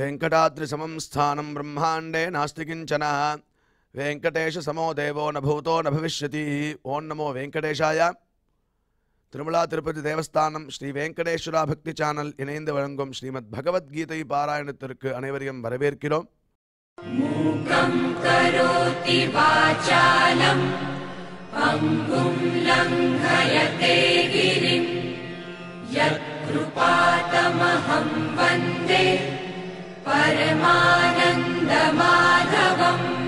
वेङ्कटाद्रिसमं स्थानं ब्रह्माण्डे नास्ति किञ्चन वेङ्कटेशसमो देवो न भूतो न भविष्यति ॐ नमो वेङ्कटेशाय திருமலா திருப்பதி தேவஸ்தானம் ஸ்ரீ வெங்கடேஸ்வரா பக்தி சேனல் இணைந்து வழங்கும் ஸ்ரீமத் பகவத்கீதை பாராயணத்திற்கு அனைவரையும் வரவேற்கிறோம் करोति वाचालम् पङ्गुम् लङ्घयते गिरिम् यत्कृपातमहं वन्दे परमानन्दमाधवम्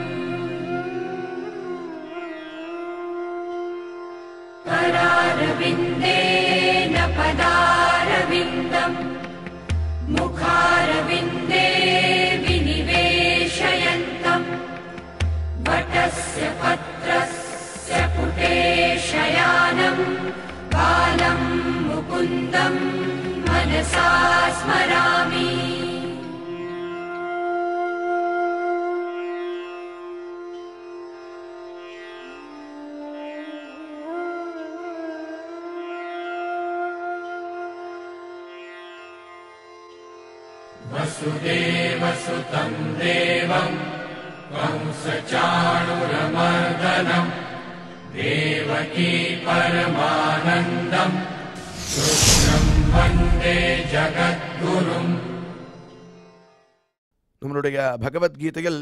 करारविन्देन पदारविन्दम् मुखारविन्दे विनिवेशयन्तम् वटस्य पत्रस्य पुटे शयानम् बालम् मुकुन्दम् मनसा स्मरामि वसुदेवसुतम् देवम् कंसचाणुरमर्दनम् देवकी परमानन्दम् कृष्णम् वन्दे जगद्गुरुम् நம்மளுடைய பகவத்கீதையில்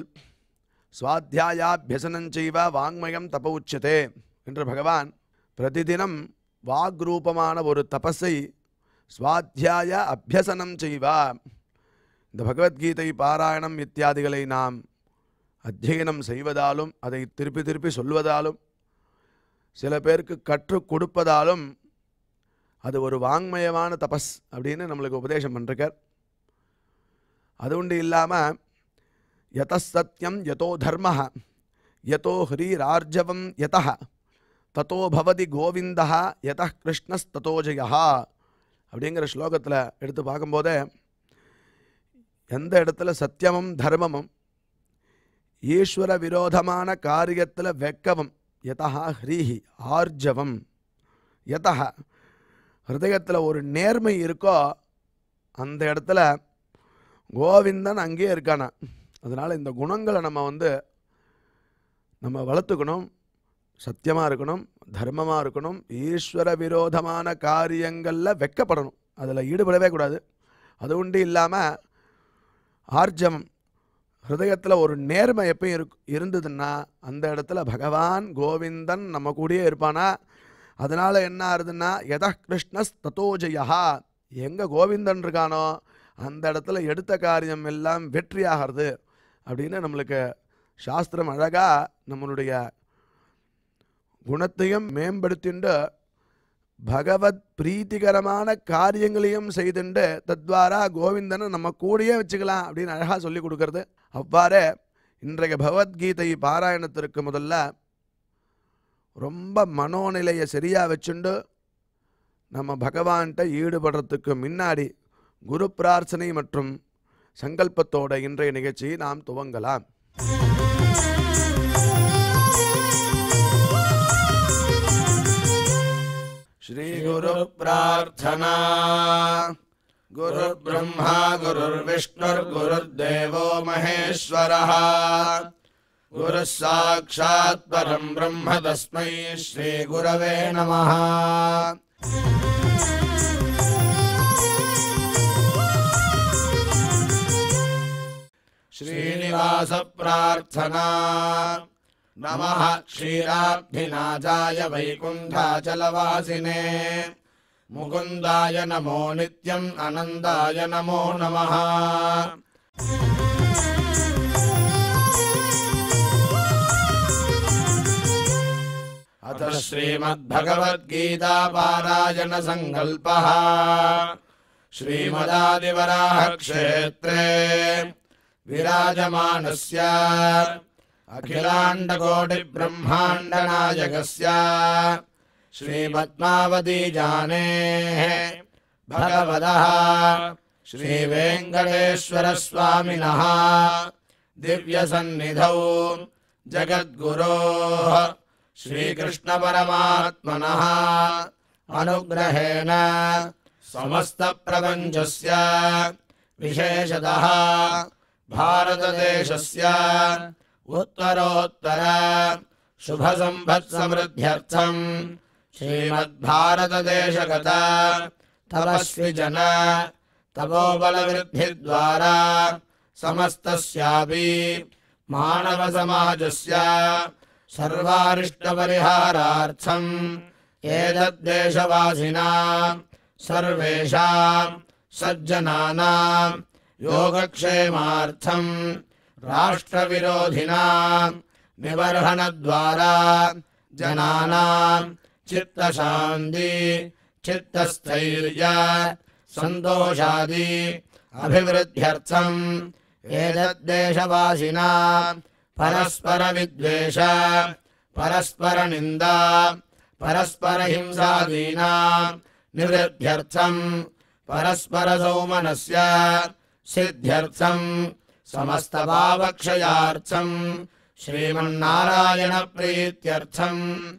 சுவாத்தியாயாபியசனஞ்செய்வ வாங்மயம் தப உச்சதே என்று பகவான் பிரதிதினம் வாக்ரூபமான ஒரு தபஸை சுவாத்தியாய அபியசனம் செய்வா இந்த பகவத்கீதை பாராயணம் இத்தியாதிகளை நாம் அத்தியனம் செய்வதாலும் அதை திருப்பி திருப்பி சொல்வதாலும் சில பேருக்கு கற்றுக் கொடுப்பதாலும் அது ஒரு வாங்மயமான தபஸ் அப்படின்னு நம்மளுக்கு உபதேசம் பண்ணிருக்கார் அது உண்டு இல்லாமல் யத சத்தியம் யதோ தர்ம யதோ ஹ்ரீரார்ஜவம் யத தத்தோ பவதி கோவிந்தா யத கிருஷ்ணஸ்ததோ ஜெயா அப்படிங்கிற ஸ்லோகத்தில் எடுத்து பார்க்கும்போதே எந்த இடத்துல சத்தியமும் தர்மமும் ஈஸ்வர விரோதமான காரியத்தில் வெக்கவம் யதா ஹ்ரீஹி ஆர்ஜவம் யதா ஹிருதயத்தில் ஒரு நேர்மை இருக்கோ அந்த இடத்துல கோவிந்தன் அங்கேயே இருக்கானா அதனால் இந்த குணங்களை நம்ம வந்து நம்ம வளர்த்துக்கணும் சத்தியமாக இருக்கணும் தர்மமாக இருக்கணும் ஈஸ்வர விரோதமான காரியங்களில் வெக்கப்படணும் அதில் ஈடுபடவே கூடாது அது உண்டு இல்லாமல் ஆர்ஜவம் ஹிருதயத்தில் ஒரு நேர்மை எப்பயும் இருக் இருந்ததுன்னா அந்த இடத்துல பகவான் கோவிந்தன் நம்ம கூடயே இருப்பானா அதனால் என்ன ஆகுதுன்னா எத கிருஷ்ணஸ் தத்தோஜயா எங்கே கோவிந்தன் இருக்கானோ அந்த இடத்துல எடுத்த காரியம் எல்லாம் வெற்றியாகிறது அப்படின்னு நம்மளுக்கு சாஸ்திரம் அழகாக நம்மளுடைய குணத்தையும் மேம்படுத்திண்டு பகவத் பிரீத்திகரமான காரியங்களையும் செய்துண்டு தத்வாரா கோவிந்தனை நம்ம கூடயே வச்சுக்கலாம் அப்படின்னு அழகாக சொல்லி கொடுக்கறது அவ்வாறே இன்றைய பகவத்கீதை பாராயணத்திற்கு முதல்ல ரொம்ப மனோநிலையை சரியாக வச்சுண்டு நம்ம பகவான்கிட்ட ஈடுபடுறதுக்கு முன்னாடி குரு பிரார்த்தனை மற்றும் சங்கல்பத்தோட இன்றைய நிகழ்ச்சியை நாம் துவங்கலாம் ஸ்ரீ குரு பிரார்த்தனா குரு பிரம்மா குருர்விஷ்ணுர் குருர்தேவோ மகேஸ்வரः குரு சாட்சாத் பரம் பிரம்ம தஸ்மை ஸ்ரீ குரவே நமः श्रीनिवास प्रार्थना नमः क्षीराब्धिनाथाय वैकुण्ठाचलवासिने मुकुन्दाय नमो नित्यम् अनन्दाय नमो नमः अथ श्रीमद्भगवद्गीता पारायणसङ्कल्पः श्रीमदादिवराहक्षेत्रे विराजमानस्य अखिलाण्डकोटिब्रह्माण्डनायकस्य श्रीपद्मावतीजानेः भगवतः श्रीवेङ्कटेश्वरस्वामिनः दिव्यसन्निधौ जगद्गुरोः श्रीकृष्णपरमात्मनः अनुग्रहेण समस्तप्रपञ्चस्य विशेषतः भारतदेशस्य उत्तरोत्तर शुभसम्पत्समृद्ध्यर्थम् श्रीमद्भारतदेशगत तपस्विजन तपोबलवृद्धिद्वारा समस्तस्यापि मानवसमाजस्य सर्वारिष्टपरिहारार्थम् एतद्देशवासिनां सर्वेषां सज्जनानां योगक्षेमार्थम् राष्ट्रविरोधिनां निबर्हणद्वारा जनानां चित्तशान्ति चित्तस्थैर्य सन्तोषादि अभिवृद्ध्यर्थम् एतद्देशवासिनां परस्परविद्वेष परस्परनिन्दा परस्परहिंसादीनां निवृद्ध्यर्थम् परस्परसौमनस्य सिद्ध्यर्थम् समस्तभावक्षयार्थम् श्रीमन्नारायणप्रीत्यर्थम्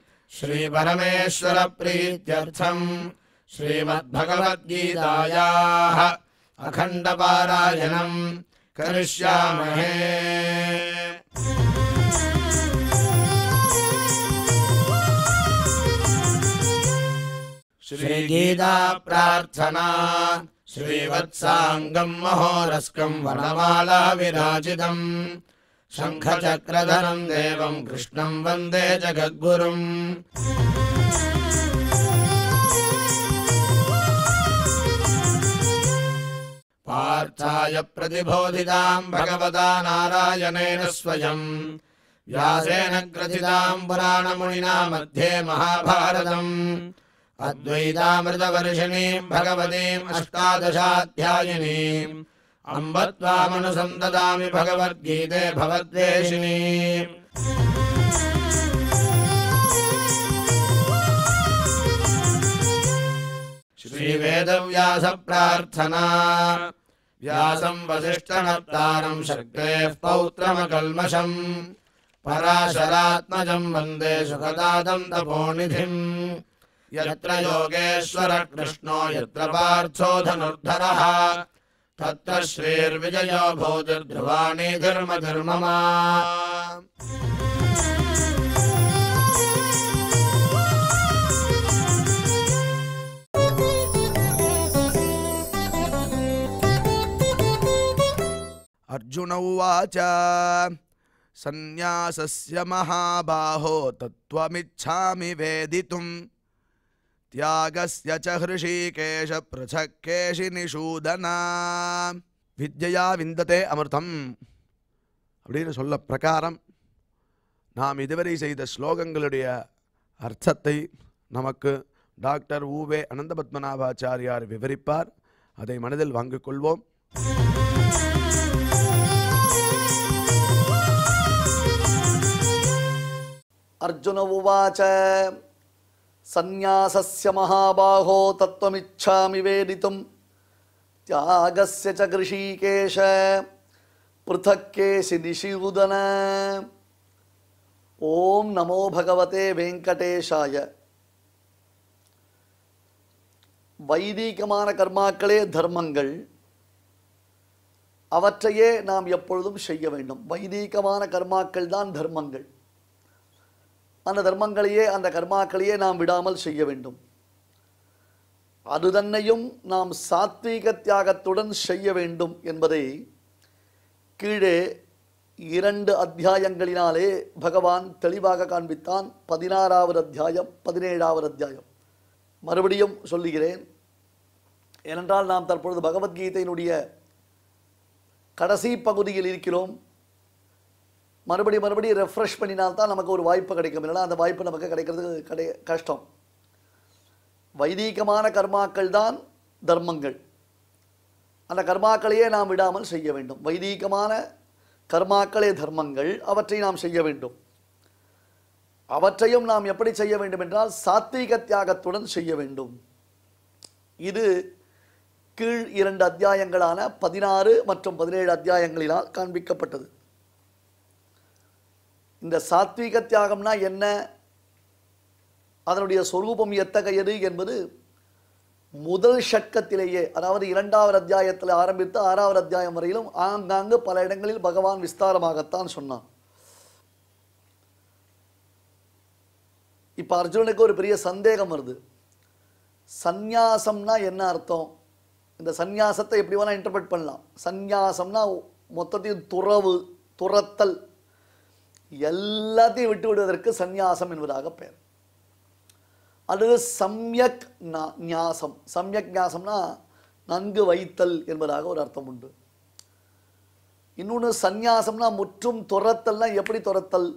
श्रीपरमेश्वरप्रीत्यर्थम् श्रीमद्भगवद्गीतायाः अखण्डपारायणम् करिष्यामहे श्रीगीता प्रार्थना श्रीवत्साङ्गम् महोरस्कम् वनमाला विराजितम् शङ्खचक्रधरम् देवम् कृष्णम् वन्दे जगद्गुरुम् पार्थाय प्रतिबोधिताम् भगवता नारायणेन स्वयम् व्यासेन ग्रथिताम् पुराणमुनिना मध्ये महाभारतम् अद्वैतामृतवर्षिणीम् भगवतीम् अष्टादशाध्यायिनीम् अम्ब त्वामनुसन्ददामि भगवद्गीते भवद्वेषिणी श्रीवेदव्यासप्रार्थना व्यासम् वसिष्ठनत्तारम् शक्तेः पौत्रमकल्मषम् पराशरात्मजम् वन्दे सुखदादम् तपोनिधिम् यत्र योगेश्वर कृष्णो यत्र पार्थो धनुर्धरः तत्र श्रीर्विजयो भूतिर्ध्रुवाणि धर्म धर्ममा अर्जुन उवाच सन्न्यासस्य महाबाहो तत्त्वमिच्छामि वेदितुम् தியாகஸ்ய ச ஹிருஷீகேஷ பृथக் கேஷி நிஷூதனா வித்யா விந்ததே அமிர்தம் அப்படின்னு சொல்ல பிரகாரம் நாம் இதுவரை செய்த ஸ்லோகங்களுடைய அர்த்தத்தை நமக்கு டாக்டர் ஊவே அனந்தபத்மநாபாச்சாரியார் விவரிப்பார் அதை மனதில் வாங்கிக் கொள்வோம் अर्जुन उवाच सन्न्यासस्य महाबाहो तत्त्वमिच्छामि वेदितुं त्यागस्य च कृषीकेश पृथक् केशि निशिउदन ॐ नमो भगवते வெங்கடேஷாய வைதீகமான கர்மாக்களே தர்மங்கள் அவற்றையே நாம் எப்பொழுதும் செய்ய வேண்டும் வைதீகமான கர்மாக்கள் தான் தர்மங்கள் அந்த தர்மங்களையே அந்த கர்மாக்களையே நாம் விடாமல் செய்ய வேண்டும் அது தன்னையும் நாம் சாத்வீக தியாகத்துடன் செய்ய வேண்டும் என்பதை கீழே இரண்டு அத்தியாயங்களினாலே பகவான் தெளிவாக காண்பித்தான் பதினாறாவது அத்தியாயம் பதினேழாவது அத்தியாயம் மறுபடியும் சொல்லுகிறேன் ஏனென்றால் நாம் தற்பொழுது பகவத்கீதையினுடைய கடைசி பகுதியில் இருக்கிறோம் மறுபடி மறுபடி ரெஃப்ரெஷ் பண்ணினால்தான் நமக்கு ஒரு வாய்ப்பு கிடைக்கும் இல்லைன்னா அந்த வாய்ப்பு நமக்கு கிடைக்கிறது கிடை கஷ்டம் வைதீகமான கர்மாக்கள் தான் தர்மங்கள் அந்த கர்மாக்களையே நாம் விடாமல் செய்ய வேண்டும் வைதீகமான கர்மாக்களே தர்மங்கள் அவற்றை நாம் செய்ய வேண்டும் அவற்றையும் நாம் எப்படி செய்ய வேண்டும் என்றால் சாத்வீக தியாகத்துடன் செய்ய வேண்டும் இது கீழ் இரண்டு அத்தியாயங்களான பதினாறு மற்றும் பதினேழு அத்தியாயங்களினால் காண்பிக்கப்பட்டது இந்த சாத்வீக தியாகம்னா என்ன அதனுடைய சொரூபம் எத்தகையது என்பது முதல் ஷட்கத்திலேயே அதாவது இரண்டாவது அத்தியாயத்தில் ஆரம்பித்து ஆறாவது அத்தியாயம் வரையிலும் ஆங்காங்கு பல இடங்களில் பகவான் விஸ்தாரமாகத்தான் சொன்னான் இப்போ அர்ஜுனனுக்கு ஒரு பெரிய சந்தேகம் வருது சந்நியாசம்னா என்ன அர்த்தம் இந்த சந்நியாசத்தை எப்படி வேணால் இன்டர்பிரட் பண்ணலாம் சந்நியாசம்னா மொத்தத்தையும் துறவு துரத்தல் எல்லாத்தையும் விட்டு விடுவதற்கு சந்நியாசம் என்பதாக பெயர் அடுத்து சம்யக் நா- ஞாசம் சம்யக் ஞாசம்னா நன்கு வைத்தல் என்பதாக ஒரு அர்த்தம் உண்டு இன்னொன்று சந்நியாசம்னா முற்றும் துரத்தல்னா எப்படி துரத்தல்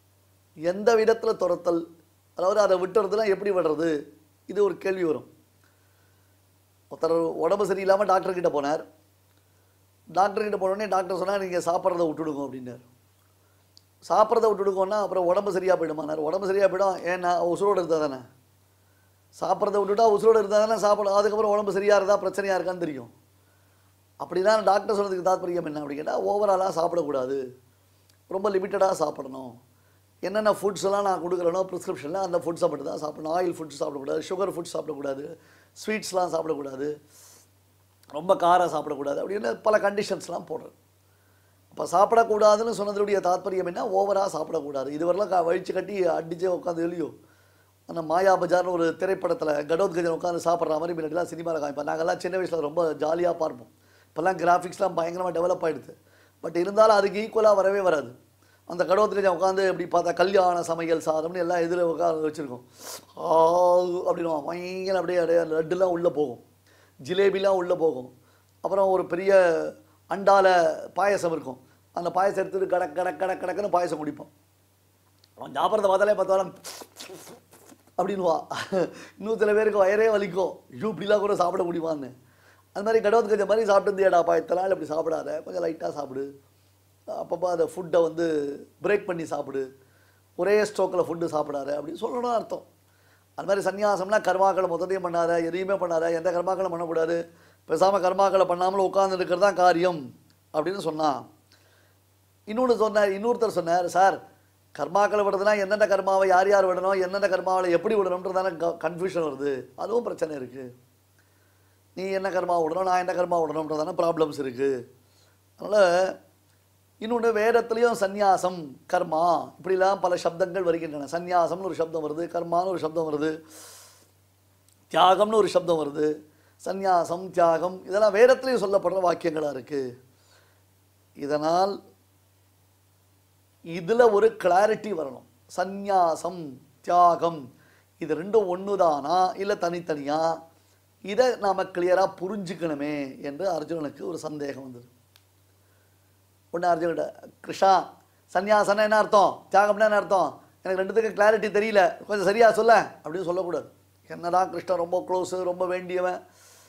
எந்த விதத்தில் துரத்தல் அதாவது அதை விட்டுறதுனா எப்படி விடுறது இது ஒரு கேள்வி வரும் ஒருத்தர் உடம்பு சரியில்லாமல் டாக்டர் கிட்ட போனார் டாக்டர் கிட்ட போனோடனே டாக்டர் சொன்னார் நீங்கள் சாப்பிட்றத விட்டுடுங்க அப்படின்னார் சாப்பிட்றத விட்டுடுங்கன்னா அப்புறம் உடம்பு சரியாக போயிடுமானார் உடம்பு சரியாக போயிடும் ஏன்னா உசுரோடு இருந்தால் தானே சாப்பிட்றத விட்டுட்டா உசுரோடு இருந்தால் தானே சாப்பிடும் அதுக்கப்புறம் உடம்பு சரியாக இருந்தால் பிரச்சனையாக இருக்கான்னு தெரியும் அப்படின்னா டாக்டர் சொன்னதுக்கு தாத்பரியம் என்ன அப்படி கேட்டால் ஓவராலாக சாப்பிடக்கூடாது ரொம்ப லிமிட்டடாக சாப்பிடணும் என்னென்ன ஃபுட்ஸ் எல்லாம் நான் கொடுக்குறேனோ ப்ரிஸ்கிரிப்ஷனில் அந்த ஃபுட்ஸை மட்டும் தான் சாப்பிடணும் ஆயில் ஃபுட்ஸ் சாப்பிடக்கூடாது சுகர் ஃபுட்ஸ் சாப்பிடக்கூடாது ஸ்வீட்ஸ்லாம் சாப்பிடக்கூடாது ரொம்ப காரம் சாப்பிடக்கூடாது அப்படின்னு பல கண்டிஷன்ஸ்லாம் போடுறது அப்போ சாப்பிடக்கூடாதுன்னு சொன்னதுடைய தாத்பரியம் என்ன ஓவராக சாப்பிடக்கூடாது இதுவரைலாம் க வழிச்சு கட்டி அடிச்சே உட்காந்து எழுதியோ அந்த மாயா பஜார்னு ஒரு திரைப்படத்தில் கடோத்கஜன் உட்காந்து சாப்பிட்ற மாதிரி முன்னாடிலாம் சினிமாவில் காமிப்போம் நாங்கள்லாம் சின்ன வயசில் ரொம்ப ஜாலியாக பார்ப்போம் இப்போல்லாம் கிராஃபிக்ஸ்லாம் பயங்கரமாக டெவலப் ஆகிடுது பட் இருந்தாலும் அதுக்கு ஈக்குவலாக வரவே வராது அந்த கடோத்கஜன் உட்காந்து இப்படி பார்த்தா கல்யாண சமையல் சாதம்னு எல்லாம் எதிர உட்காந்து வச்சுருக்கோம் ஆ அப்படின்னு பயங்கர அப்படியே அப்படியே லட்டுலாம் உள்ளே போகும் ஜிலேபிலாம் உள்ளே போகும் அப்புறம் ஒரு பெரிய அண்டால பாயசம் இருக்கும் அந்த பாயசம் எடுத்துட்டு கடக் கடக் கடக் கடக்குன்னு பாயசம் குடிப்போம் அவன் சாப்பிட்றத பார்த்தாலே பார்த்தாலும் அப்படின்வா இன்னும் சில பேருக்கு வயரே வலிக்கும் ஐயோ இப்படிலாம் கூட சாப்பிட முடியுமான்னு அது மாதிரி கடவுள் கஞ்ச மாதிரி சாப்பிட்டு ஏடா பாயத்தெல்லாம் இப்படி சாப்பிடாத கொஞ்சம் லைட்டாக சாப்பிடு அப்பப்போ அந்த ஃபுட்டை வந்து பிரேக் பண்ணி சாப்பிடு ஒரே ஸ்ட்ரோக்கில் ஃபுட்டு சாப்பிடாத அப்படின்னு சொல்லணும் அர்த்தம் அது மாதிரி சன்னியாசம்னா கர்மாக்களை மொத்தத்தையும் பண்ணாத எதையுமே பண்ணாத எந்த கர்மாக்களும் பண்ணக்கூடாது பேசாமல் கர்மாக்களை பண்ணாமல் உட்கார்ந்து இருக்கிறது தான் காரியம் அப்படின்னு சொன்னான் இன்னொன்று சொன்னார் இன்னொருத்தர் சொன்னார் சார் கர்மாக்களை விடுறதுனா எந்தெந்த கர்மாவை யார் யார் விடணும் எந்தெந்த கர்மாவில் எப்படி விடணுன்றதான கன்ஃபியூஷன் வருது அதுவும் பிரச்சனை இருக்குது நீ என்ன கர்மா விடணும் நான் என்ன கர்மா விடணுன்றதான ப்ராப்ளம்ஸ் இருக்குது அதனால் இன்னொன்று வேதத்துலேயும் சந்நியாசம் கர்மா இப்படிலாம் பல சப்தங்கள் வருகின்றன சந்நியாசம்னு ஒரு சப்தம் வருது கர்மான்னு ஒரு சப்தம் வருது தியாகம்னு ஒரு சப்தம் வருது சந்நியாசம் தியாகம் இதெல்லாம் வேதத்திலையும் சொல்லப்படுற வாக்கியங்களாக இருக்குது இதனால் இதில் ஒரு கிளாரிட்டி வரணும் சந்நியாசம் தியாகம் இது ரெண்டும் ஒன்று தானா இல்லை தனித்தனியா இதை நாம் கிளியராக புரிஞ்சுக்கணுமே என்று அர்ஜுனனுக்கு ஒரு சந்தேகம் வந்தது ஒன்று அர்ஜுன்கிட்ட கிருஷ்ணா சந்நியாசம்னா என்ன அர்த்தம் தியாகம்னா என்ன அர்த்தம் எனக்கு ரெண்டுத்துக்கும் கிளாரிட்டி தெரியல கொஞ்சம் சரியா சொல்ல அப்படின்னு சொல்லக்கூடாது என்னதான் கிருஷ்ணன் ரொம்ப க்ளோஸு ரொம்ப வேண்டியவன்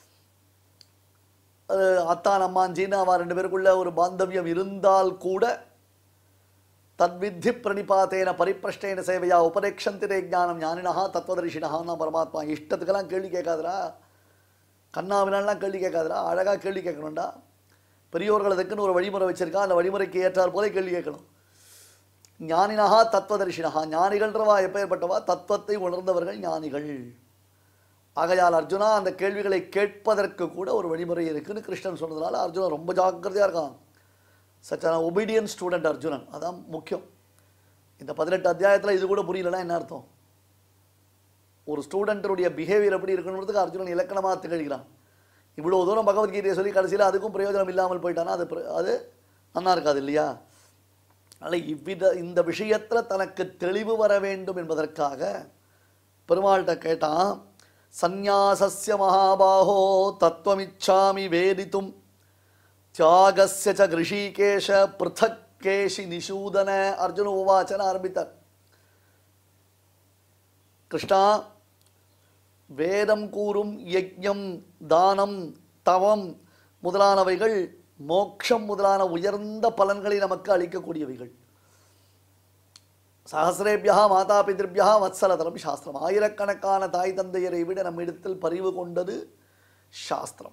அது அத்தான் அம்மாஞ்சின்னு அவன் ரெண்டு பேருக்குள்ள ஒரு பாந்தவியம் இருந்தால் கூட தத்வித்தி பிரணிபாத்தேன பரிப்பிரஷ்டேன சேவையா உபதேக்ஷந்திரே ஞானம் ஞானினஹா தத்துவதரிசினஹான்னா பரமாத்மா இஷ்டத்துக்கெல்லாம் கேள்வி கேட்காதரா கண்ணாவினாலாம் கேள்வி கேட்காதரா அழகாக கேள்வி கேட்கணும்டா பெரியோர்கள் அதுக்குன்னு ஒரு வழிமுறை வச்சிருக்கா அந்த வழிமுறைக்கு ஏற்றார் போல கேள்வி கேட்கணும் ஞானினஹா தத்துவதரிசினஹா ஞானிகள்ன்றவா எப்பேற்பட்டவா தத்துவத்தை உணர்ந்தவர்கள் ஞானிகள் ஆகையால் அர்ஜுனா அந்த கேள்விகளை கேட்பதற்கு கூட ஒரு வழிமுறை இருக்குன்னு கிருஷ்ணன் சொன்னதுனால அர்ஜுனன் ரொம்ப ஜாக்கிரதையாக இருக்கான் such an obedient student Arjunan அதான் முக்கியம் இந்த பதினெட்டு அத்தியாயத்தில் இது கூட புரியலன்னா என்ன அர்த்தம் ஒரு ஸ்டூடெண்ட்டுடைய பிஹேவியர் எப்படி இருக்கணுன்றதுக்கு அர்ஜுனன் இலக்கணமாக திகழ்கிறான் இவ்வளோ தூரம் பகவத்கீதையை சொல்லி கடைசியில் அதுக்கும் பிரயோஜனம் இல்லாமல் போயிட்டானா அது பிர- அது நல்லா இருக்காது இல்லையா அதனால் இவ்வித இந்த விஷயத்தில் தனக்கு தெளிவு வர வேண்டும் என்பதற்காக பெருமாள்கிட்ட கேட்டான் சந்நியாசஸ்ய மகாபாஹோ தத்துவமிச்சாமி வேதித்தும் தியாகஸ்ய ச கிருஷிகேஷ பிருத்தக் கேஷி நிஷூதன அர்ஜுன உவாச்சன ஆரம்பித்தார் கிருஷ்ணா வேதம் கூறும் யஜ்ஞம் தானம் தவம் முதலானவைகள் மோட்சம் முதலான உயர்ந்த பலன்களை நமக்கு அளிக்கக்கூடியவைகள் சஹசிரேபியா மாதா பிதிருபியா வத்சலதரம் சாஸ்திரம் ஆயிரக்கணக்கான தாய் தந்தையரை விட நம்மிடத்தில் பரிவு கொண்டது சாஸ்திரம்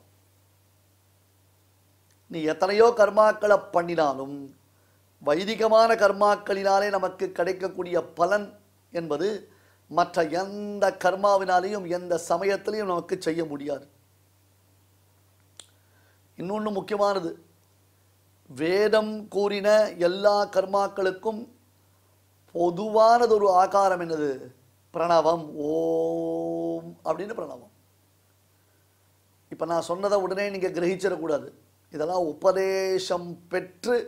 நீ எத்தனையோ கர்மாக்களை பண்ணினாலும் வைதிகமான கர்மாக்களினாலே நமக்கு கிடைக்கக்கூடிய பலன் என்பது மற்ற எந்த கர்மாவினாலையும் எந்த சமயத்திலையும் நமக்கு செய்ய முடியாது இன்னொன்று முக்கியமானது வேதம் கூறின எல்லா கர்மாக்களுக்கும் பொதுவானது ஒரு ஆகாரம் என்னது பிரணவம் ஓம் அப்படின்னு பிரணவம் இப்போ நான் சொன்னதை உடனே நீங்கள் கிரகிச்சிடக்கூடாது இதெல்லாம் உபதேசம் பெற்று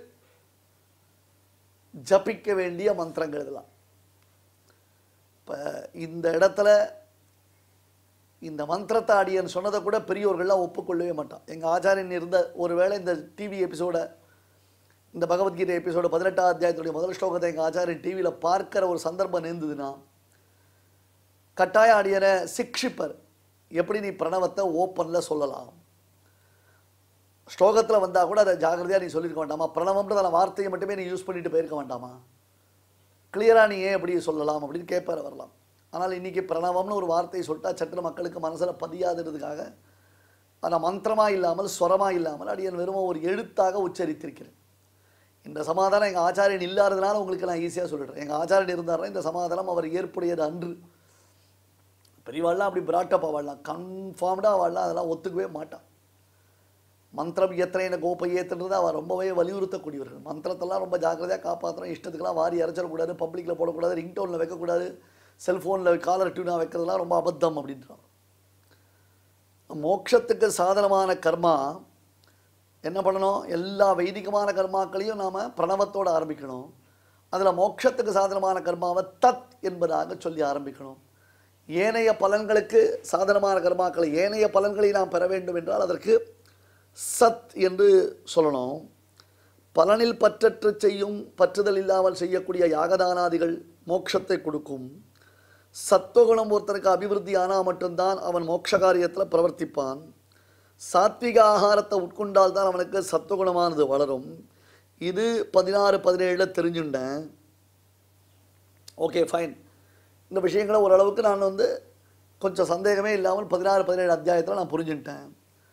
ஜபிக்க வேண்டிய மந்திரங்கள் இதெல்லாம் இப்போ இந்த இடத்துல இந்த மந்திரத்தை அடியன் சொன்னதை கூட பெரியோர்கள்லாம் ஒப்புக்கொள்ளவே மாட்டான் எங்கள் ஆச்சாரியன் இருந்த ஒருவேளை இந்த டிவி எபிசோட இந்த பகவத்கீதை எபிசோட பதினெட்டாம் அத்தியாயத்துடைய முதல் ஸ்லோகத்தை எங்கள் ஆச்சாரியன் டிவியில் பார்க்கிற ஒரு சந்தர்ப்பம் நேர்ந்ததுன்னா கட்டாய அடியனை சிக்ஷிப்பர் எப்படி நீ பிரணவத்தை ஓப்பனில் சொல்லலாம் ஸ்லோகத்தில் வந்தால் கூட அதை ஜாகிரதையாக நீ சொல்லியிருக்க வேண்டாமா பிரணவம்ன்றதான வார்த்தையை மட்டுமே நீ யூஸ் பண்ணிட்டு போயிருக்க வேண்டாமா கிளியராக நீ ஏன் எப்படி சொல்லலாம் அப்படின்னு கேட்பார வரலாம் ஆனால் இன்றைக்கி பிரணவம்னு ஒரு வார்த்தையை சொல்லிட்டா சற்று மக்களுக்கு மனசில் பதியாதுன்றதுக்காக அந்த மந்திரமாக இல்லாமல் ஸ்வரமாக இல்லாமல் அடியன் வெறும் ஒரு எழுத்தாக உச்சரித்திருக்கிறேன் இந்த சமாதானம் எங்கள் ஆச்சாரியன் இல்லாததுனால உங்களுக்கு நான் ஈஸியாக சொல்லிடுறேன் எங்கள் ஆச்சாரியன் இருந்தாருன்னா இந்த சமாதானம் அவர் ஏற்புடையது அன்று பெரியவாள்லாம் அப்படி பிராட்டப் ஆவாள்லாம் கன்ஃபார்ம்டாக அவள்லாம் அதெல்லாம் ஒத்துக்கவே மாட்டான் மந்திரம் எத்தனை கோப்பை ஏத்துன்றது அவள் ரொம்பவே வலியுறுத்தக்கூடியவர்கள் மந்திரத்தெல்லாம் ரொம்ப ஜாக்கிரதையாக காப்பாற்றணும் இஷ்டத்துக்கெல்லாம் வாரி இறைச்சிடக்கூடாது பப்ளிக்கில் போடக்கூடாது ரிங்டோனில் வைக்கக்கூடாது செல்ஃபோனில் காலர் டியூனாக வைக்கிறதுலாம் ரொம்ப அபத்தம் அப்படின்றான் மோட்சத்துக்கு சாதனமான கர்மா என்ன பண்ணணும் எல்லா வைதிகமான கர்மாக்களையும் நாம் பிரணவத்தோடு ஆரம்பிக்கணும் அதில் மோட்சத்துக்கு சாதனமான கர்மாவை தத் என்பதாக சொல்லி ஆரம்பிக்கணும் ஏனைய பலன்களுக்கு சாதனமான கர்மாக்களை ஏனைய பலன்களை நாம் பெற வேண்டும் என்றால் அதற்கு சத் என்று சொல்லணும் பலனில் பற்றற்று செய்யும் பற்றுதல் இல்லாமல் செய்யக்கூடிய யாகதானாதிகள் மோட்சத்தை கொடுக்கும் சத்துவகுணம் ஒருத்தனுக்கு அபிவிருத்தி ஆனால் மட்டும்தான் அவன் மோட்ச காரியத்தில் பிரவர்த்திப்பான் சாத்விக ஆகாரத்தை உட்கொண்டால் தான் அவனுக்கு சத்துவகுணமானது வளரும் இது பதினாறு பதினேழில் தெரிஞ்சுட்டேன் ஓகே ஃபைன் இந்த விஷயங்களை ஓரளவுக்கு நான் வந்து கொஞ்சம் சந்தேகமே இல்லாமல் பதினாறு பதினேழு அத்தியாயத்தில் நான் புரிஞ்சுட்டேன்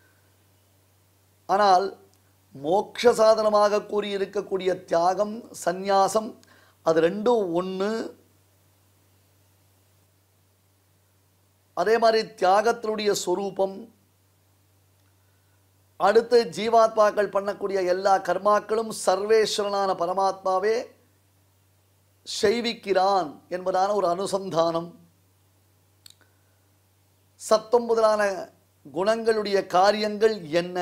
ஆனால் மோட்ச சாதனமாக கூறியிருக்கக்கூடிய தியாகம் சந்நியாசம் அது ரெண்டும் ஒன்று அதே மாதிரி தியாகத்தினுடைய சொரூபம் அடுத்து ஜீவாத்மாக்கள் பண்ணக்கூடிய எல்லா கர்மாக்களும் சர்வேஸ்வரனான பரமாத்மாவே செய்விக்கிறான் என்பதான ஒரு அனுசந்தானம் சத்தம் முதலான குணங்களுடைய காரியங்கள் என்ன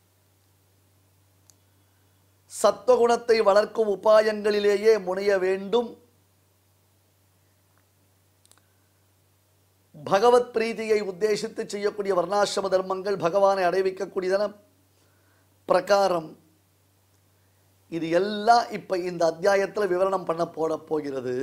சத்துவகுணத்தை வளர்க்கும் உபாயங்களிலேயே முனைய வேண்டும் பகவத் பிரீதியை உத்தேசித்து செய்யக்கூடிய வர்ணாசிரம தர்மங்கள் பகவானை அடைவிக்கக்கூடியதன பிரகாரம் இது எல்லாம் இப்போ இந்த அத்தியாயத்தில் விவரணம் பண்ண போட போகிறது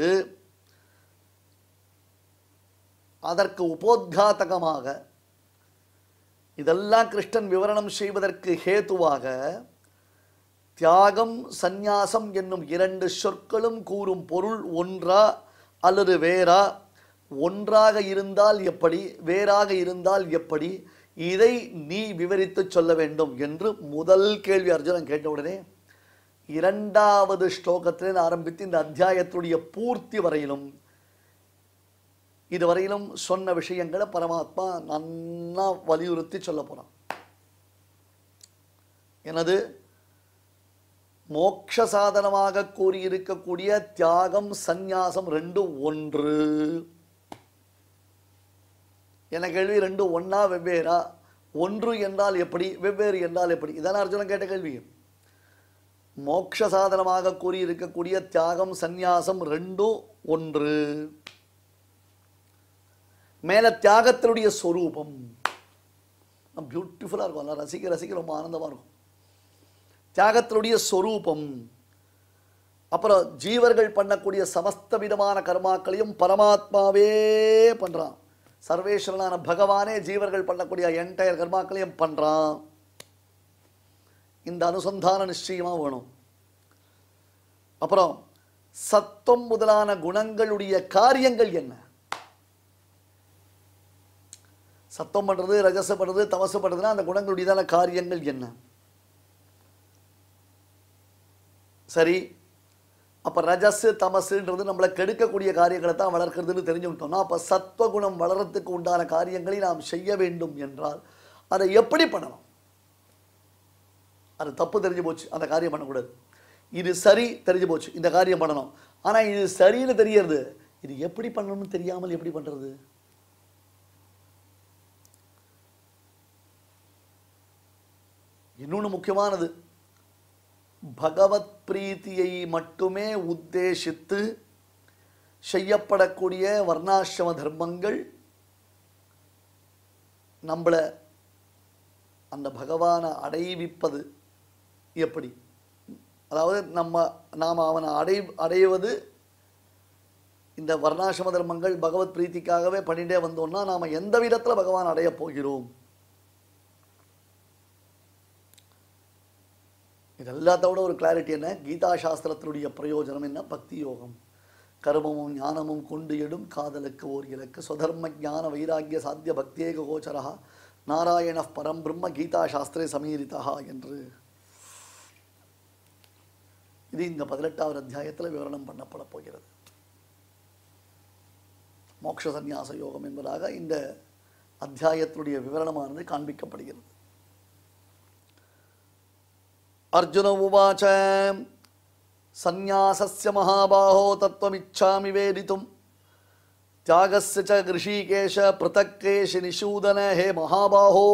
அதற்கு உபோத்காதகமாக இதெல்லாம் கிருஷ்ணன் விவரணம் செய்வதற்கு ஹேதுவாக தியாகம் சந்நியாசம் என்னும் இரண்டு சொற்களும் கூறும் பொருள் ஒன்றா அல்லது வேறா ஒன்றாக இருந்தால் எப்படி வேறாக இருந்தால் எப்படி இதை நீ விவரித்து சொல்ல வேண்டும் என்று முதல் கேள்வி அர்ஜுனன் கேட்டவுடனே இரண்டாவது ஸ்லோகத்திலிருந்து ஆரம்பித்து இந்த அத்தியாயத்துடைய பூர்த்தி வரையிலும் இதுவரையிலும் சொன்ன விஷயங்களை பரமாத்மா நன்னா வலியுறுத்தி சொல்ல போறான் எனது மோட்ச சாதனமாக கூறியிருக்கக்கூடிய தியாகம் சந்நியாசம் ரெண்டும் ஒன்று என கேள்வி ரெண்டு ஒன்றா வெவ்வேறா ஒன்று என்றால் எப்படி வெவ்வேறு என்றால் எப்படி இதான அர்ஜுனன் கேட்ட கேள்வி மோட்ச சாதனமாக கூறியிருக்கக்கூடிய தியாகம் சந்நியாசம் ரெண்டும் ஒன்று மேல தியாகத்தினுடைய சொரூபம் பியூட்டிஃபுல்லாக இருக்கும் எல்லாம் ரசிக்க ரசிக்க ரொம்ப ஆனந்தமாக இருக்கும் தியாகத்தினுடைய சொரூபம் அப்புறம் ஜீவர்கள் பண்ணக்கூடிய சமஸ்த விதமான கர்மாக்களையும் பரமாத்மாவே பண்றான் சர்வேஸ்வரனான பகவானே ஜீவர்கள் பண்ணக்கூடிய என்டையர் கர்மாக்களையும் பண்றான் இந்த அனுசந்தான நிச்சயமா வேணும் அப்புறம் சத்தம் முதலான குணங்களுடைய காரியங்கள் என்ன சத்தம் பண்றது ரஜச பண்றது தமசு பண்றதுன்னா அந்த குணங்களுடையதான காரியங்கள் என்ன சரி அப்போ ரஜஸ் தமசுன்றது நம்மளை கெடுக்கக்கூடிய காரியங்களை தான் வளர்க்கறதுன்னு தெரிஞ்சுக்கிட்டோம்னா அப்போ சத்வகுணம் வளரத்துக்கு உண்டான காரியங்களை நாம் செய்ய வேண்டும் என்றால் அதை எப்படி பண்ணணும் அது தப்பு தெரிஞ்சு போச்சு அந்த காரியம் பண்ணக்கூடாது இது சரி தெரிஞ்சு போச்சு இந்த காரியம் பண்ணணும் ஆனால் இது சரின்னு தெரியறது இது எப்படி பண்ணணும்னு தெரியாமல் எப்படி பண்ணுறது இன்னொன்று முக்கியமானது பகவத் பிரீத்தியை மட்டுமே உத்தேசித்து செய்யப்படக்கூடிய வர்ணாசிரம தர்மங்கள் நம்மளை அந்த பகவானை அடைவிப்பது எப்படி அதாவது நம்ம நாம் அவனை அடை அடைவது இந்த வர்ணாசிரம தர்மங்கள் பகவத் பிரீத்திக்காகவே பண்ணிட்டே வந்தோம்னா நாம் எந்த விதத்தில் பகவான் அடையப் போகிறோம் இது எல்லாத்தோட ஒரு கிளாரிட்டி என்ன கீதா சாஸ்திரத்தினுடைய பிரயோஜனம் என்ன பக்தி யோகம் கர்மமும் ஞானமும் கொண்டு எடும் காதலுக்கு ஓர் இலக்கு சுதர்ம ஞான வைராக்கிய சாத்திய பக்தியேக கோச்சரா நாராயண பரம் பிரம்ம கீதா சாஸ்திரே சமீரிதா என்று இது இந்த பதினெட்டாவது அத்தியாயத்தில் விவரணம் பண்ணப்பட போகிறது மோட்ச சந்நியாச யோகம் என்பதாக இந்த அத்தியாயத்தினுடைய விவரணமானது காண்பிக்கப்படுகிறது அர்ஜுன உவாச்ச சந்நியாசஸ்ய மகாபாஹோ தத்துவமிச்சாமி வேதித்தும் தியாகஸ்ய ச ரிஷிகேஷ பிருத்தக்கேஷ நிஷூதன ஹே மகாபாஹோ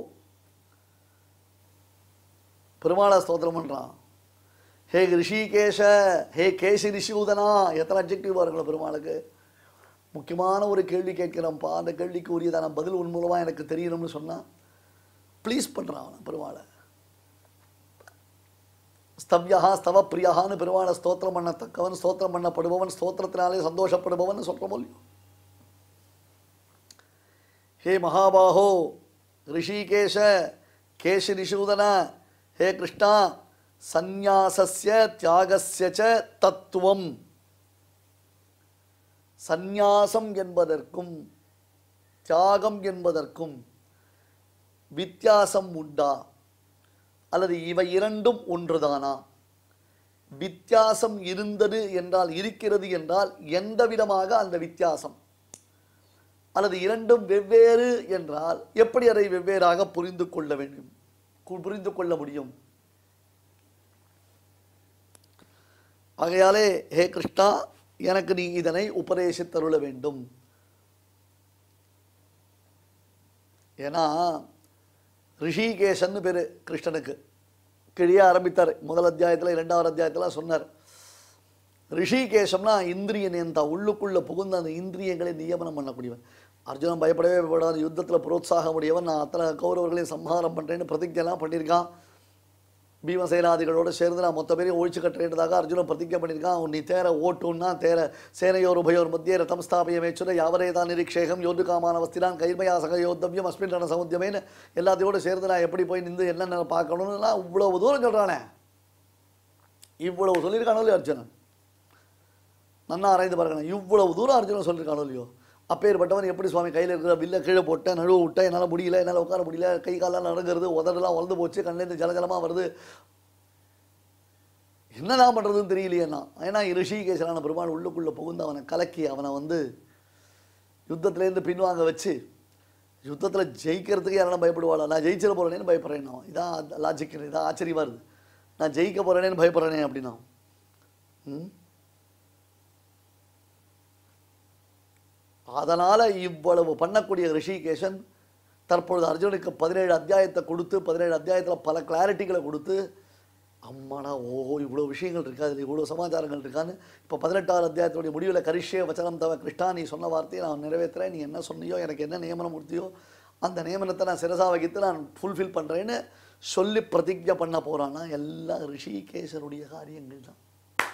பெருமாள ஸ்தோத்திரம் பண்றான் ஹே ரிஷிகேஷ ஹே கேசி நிஷூதனா எத்தனை அப்ஜெக்டிவ் பாருங்களேன் பெருமாளுக்கு முக்கியமான ஒரு கேள்வி கேட்கிறோம்ப்பா அந்த கேள்விக்கு உரியதான பதில் உன் மூலமாக எனக்கு தெரியணும்னு சொன்னால் ப்ளீஸ் பண்ணுறான் அவனை பெருமாளை ஸ்தவ்யா ஸ்தவ பிரியான்னு பெருமாளை ஸ்தோத்திரம் பண்ணத்தக்கவன் ஸ்தோத்திரம் பண்ணப்படுபவன் ஸ்தோத்திரத்தினாலே சந்தோஷப்படுபவன் சொல்கிறோம் இல்லையோ ஹே மகாபாஹோ ரிஷிகேஷ கேஷ நிஷூதன ஹே கிருஷ்ணா சந்நியாசஸ்ய தியாகஸ்ய ச தத்துவம் சந்நியாசம் என்பதற்கும் தியாகம் என்பதற்கும் வித்தியாசம் உண்டா அல்லது இவை இரண்டும் ஒன்றுதானா வித்தியாசம் இருந்தது என்றால் இருக்கிறது என்றால் எந்த விதமாக அந்த வித்தியாசம் அல்லது இரண்டும் வெவ்வேறு என்றால் எப்படி அதை வெவ்வேறாக புரிந்து கொள்ள வேண்டும் கு- புரிந்து கொள்ள முடியும் ஆகையாலே ஹே கிருஷ்ணா எனக்கு நீ இதனை உபதேசித்தருள வேண்டும் ஏன்னா ரிஷிகேஷன்னு பேர் கிருஷ்ணனுக்கு கிழிய ஆரம்பித்தார் முதல் அத்தியாயத்தில் இரண்டாவது அத்தியாயத்தில் சொன்னார் ரிஷிகேஷம்னா இந்திரிய நியந்தா உள்ளுக்குள்ள புகுந்த அந்த இந்திரியங்களை நியமனம் பண்ணக்கூடியவன் அர்ஜுனன் பயப்படவே பயப்படாத யுத்தத்தில் புரோத்சாக முடியவன் நான் அத்தனை கௌரவர்களையும் சம்ஹாரம் பண்ணுறேன்னு பிரதிஜெல்லாம் பண்ணியிருக்கான் பீமசேனாதிகளோடு சேர்ந்து நான் மொத்த பேரையும் ஒழிச்சு கட்டுறேன்றதாக அர்ஜுனன் பிரதிஜை பண்ணியிருக்கான் அவன் நீ தேர ஓட்டுன்னா தேர சேனையோர் உபயோர் மத்திய ரதம் ஸ்தாபியமேச்சுர யாவரே தான் நிரீக்ஷேகம் யோது காமான வஸ்திரான் கைர்மயா சக யோத்தவியம் அஸ்மின் ரண சமுத்தியமேன்னு எல்லாத்தையோடு சேர்ந்து நான் எப்படி போய் நின்று என்னென்ன பார்க்கணும்னுலாம் இவ்வளவு தூரம் சொல்கிறானே இவ்வளவு சொல்லியிருக்கானோ இல்லையோ அர்ஜுனன் நன்னா ஆராய்ந்து பாருங்க இவ்வளவு தூரம் அர்ஜுனன் சொல்லியிருக்கானோ இல்லையோ அப்பேற்பட்டவன் எப்படி சுவாமி கையில் இருக்கிற வில்ல கீழே போட்டேன் நழுவ விட்டேன் என்னால் முடியல என்னால் உட்கார முடியல கை காலெல்லாம் நடங்கிறது உதடெல்லாம் வளர்ந்து போச்சு கண்ணிலேருந்து ஜலஜலமாக வருது என்னதான் பண்ணுறதுன்னு தெரியலையேண்ணா ஏன்னா ரிஷிகேசனான பெருமாள் உள்ளுக்குள்ளே புகுந்து அவனை கலக்கி அவனை வந்து யுத்தத்துலேருந்து பின்வாங்க வச்சு யுத்தத்தில் ஜெயிக்கிறதுக்கு யாரெல்லாம் பயப்படுவாளா நான் ஜெயிச்சிட போகிறேனேன்னு பயப்படுறேன் நான் இதான் லாஜிக் இதான் ஆச்சரியமாக இருக்குது நான் ஜெயிக்க போகிறேனேன்னு பயப்படுறேனே அப்படின்னா ம் அதனால் இவ்வளவு பண்ணக்கூடிய ரிஷிகேஷன் தற்பொழுது அர்ஜுனுக்கு பதினேழு அத்தியாயத்தை கொடுத்து பதினேழு அத்தியாயத்தில் பல கிளாரிட்டிகளை கொடுத்து அம்மாடா ஓஹோ இவ்வளோ விஷயங்கள் இருக்கா அதில் இவ்வளோ சமாச்சாரங்கள் இருக்கான்னு இப்போ பதினெட்டாவது அத்தியாயத்துடைய முடிவில் கரிஷ்ய வச்சனம் தவ கிருஷ்ணா நீ சொன்ன வார்த்தையை நான் நிறைவேற்றுறேன் நீ என்ன சொன்னியோ எனக்கு என்ன நியமனம் கொடுத்தியோ அந்த நியமனத்தை நான் சிரசா வகித்து நான் ஃபுல்ஃபில் பண்ணுறேன்னு சொல்லி பிரதிஜை பண்ண போகிறான்னா எல்லாம் ரிஷிகேசருடைய காரியங்கள் தான்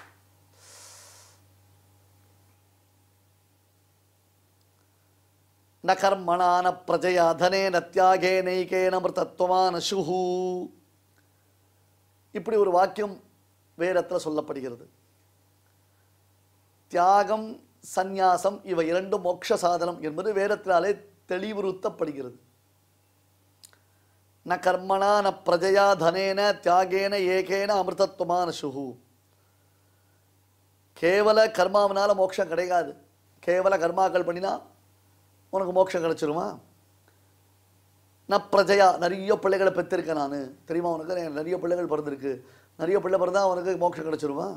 ந கர்மணான பிரஜயா தனேன தியாகேனைகேன மிருதத்வமான சுஹு இப்படி ஒரு வாக்கியம் வேதத்தில் சொல்லப்படுகிறது தியாகம் சந்நியாசம் இவை இரண்டும் மோட்ச சாதனம் என்பது வேதத்தினாலே தெளிவுறுத்தப்படுகிறது ந கர்மணா ந பிரஜயா தனேன தியாகேன ஏகேன அமிர்தத்வமான சுஹு கேவல கர்மாவனால மோட்சம் கிடைக்காது கேவல கர்மாக்கள் பண்ணினா உனக்கு மோட்சம் கிடைச்சிருமா நான் பிரஜையா நிறைய பிள்ளைகளை பெற்றிருக்கேன் நான் தெரியுமா உனக்கு எனக்கு நிறைய பிள்ளைகள் பிறந்திருக்கு நிறைய பிள்ளை பிறந்தா அவனுக்கு மோட்சம் கிடைச்சிருமா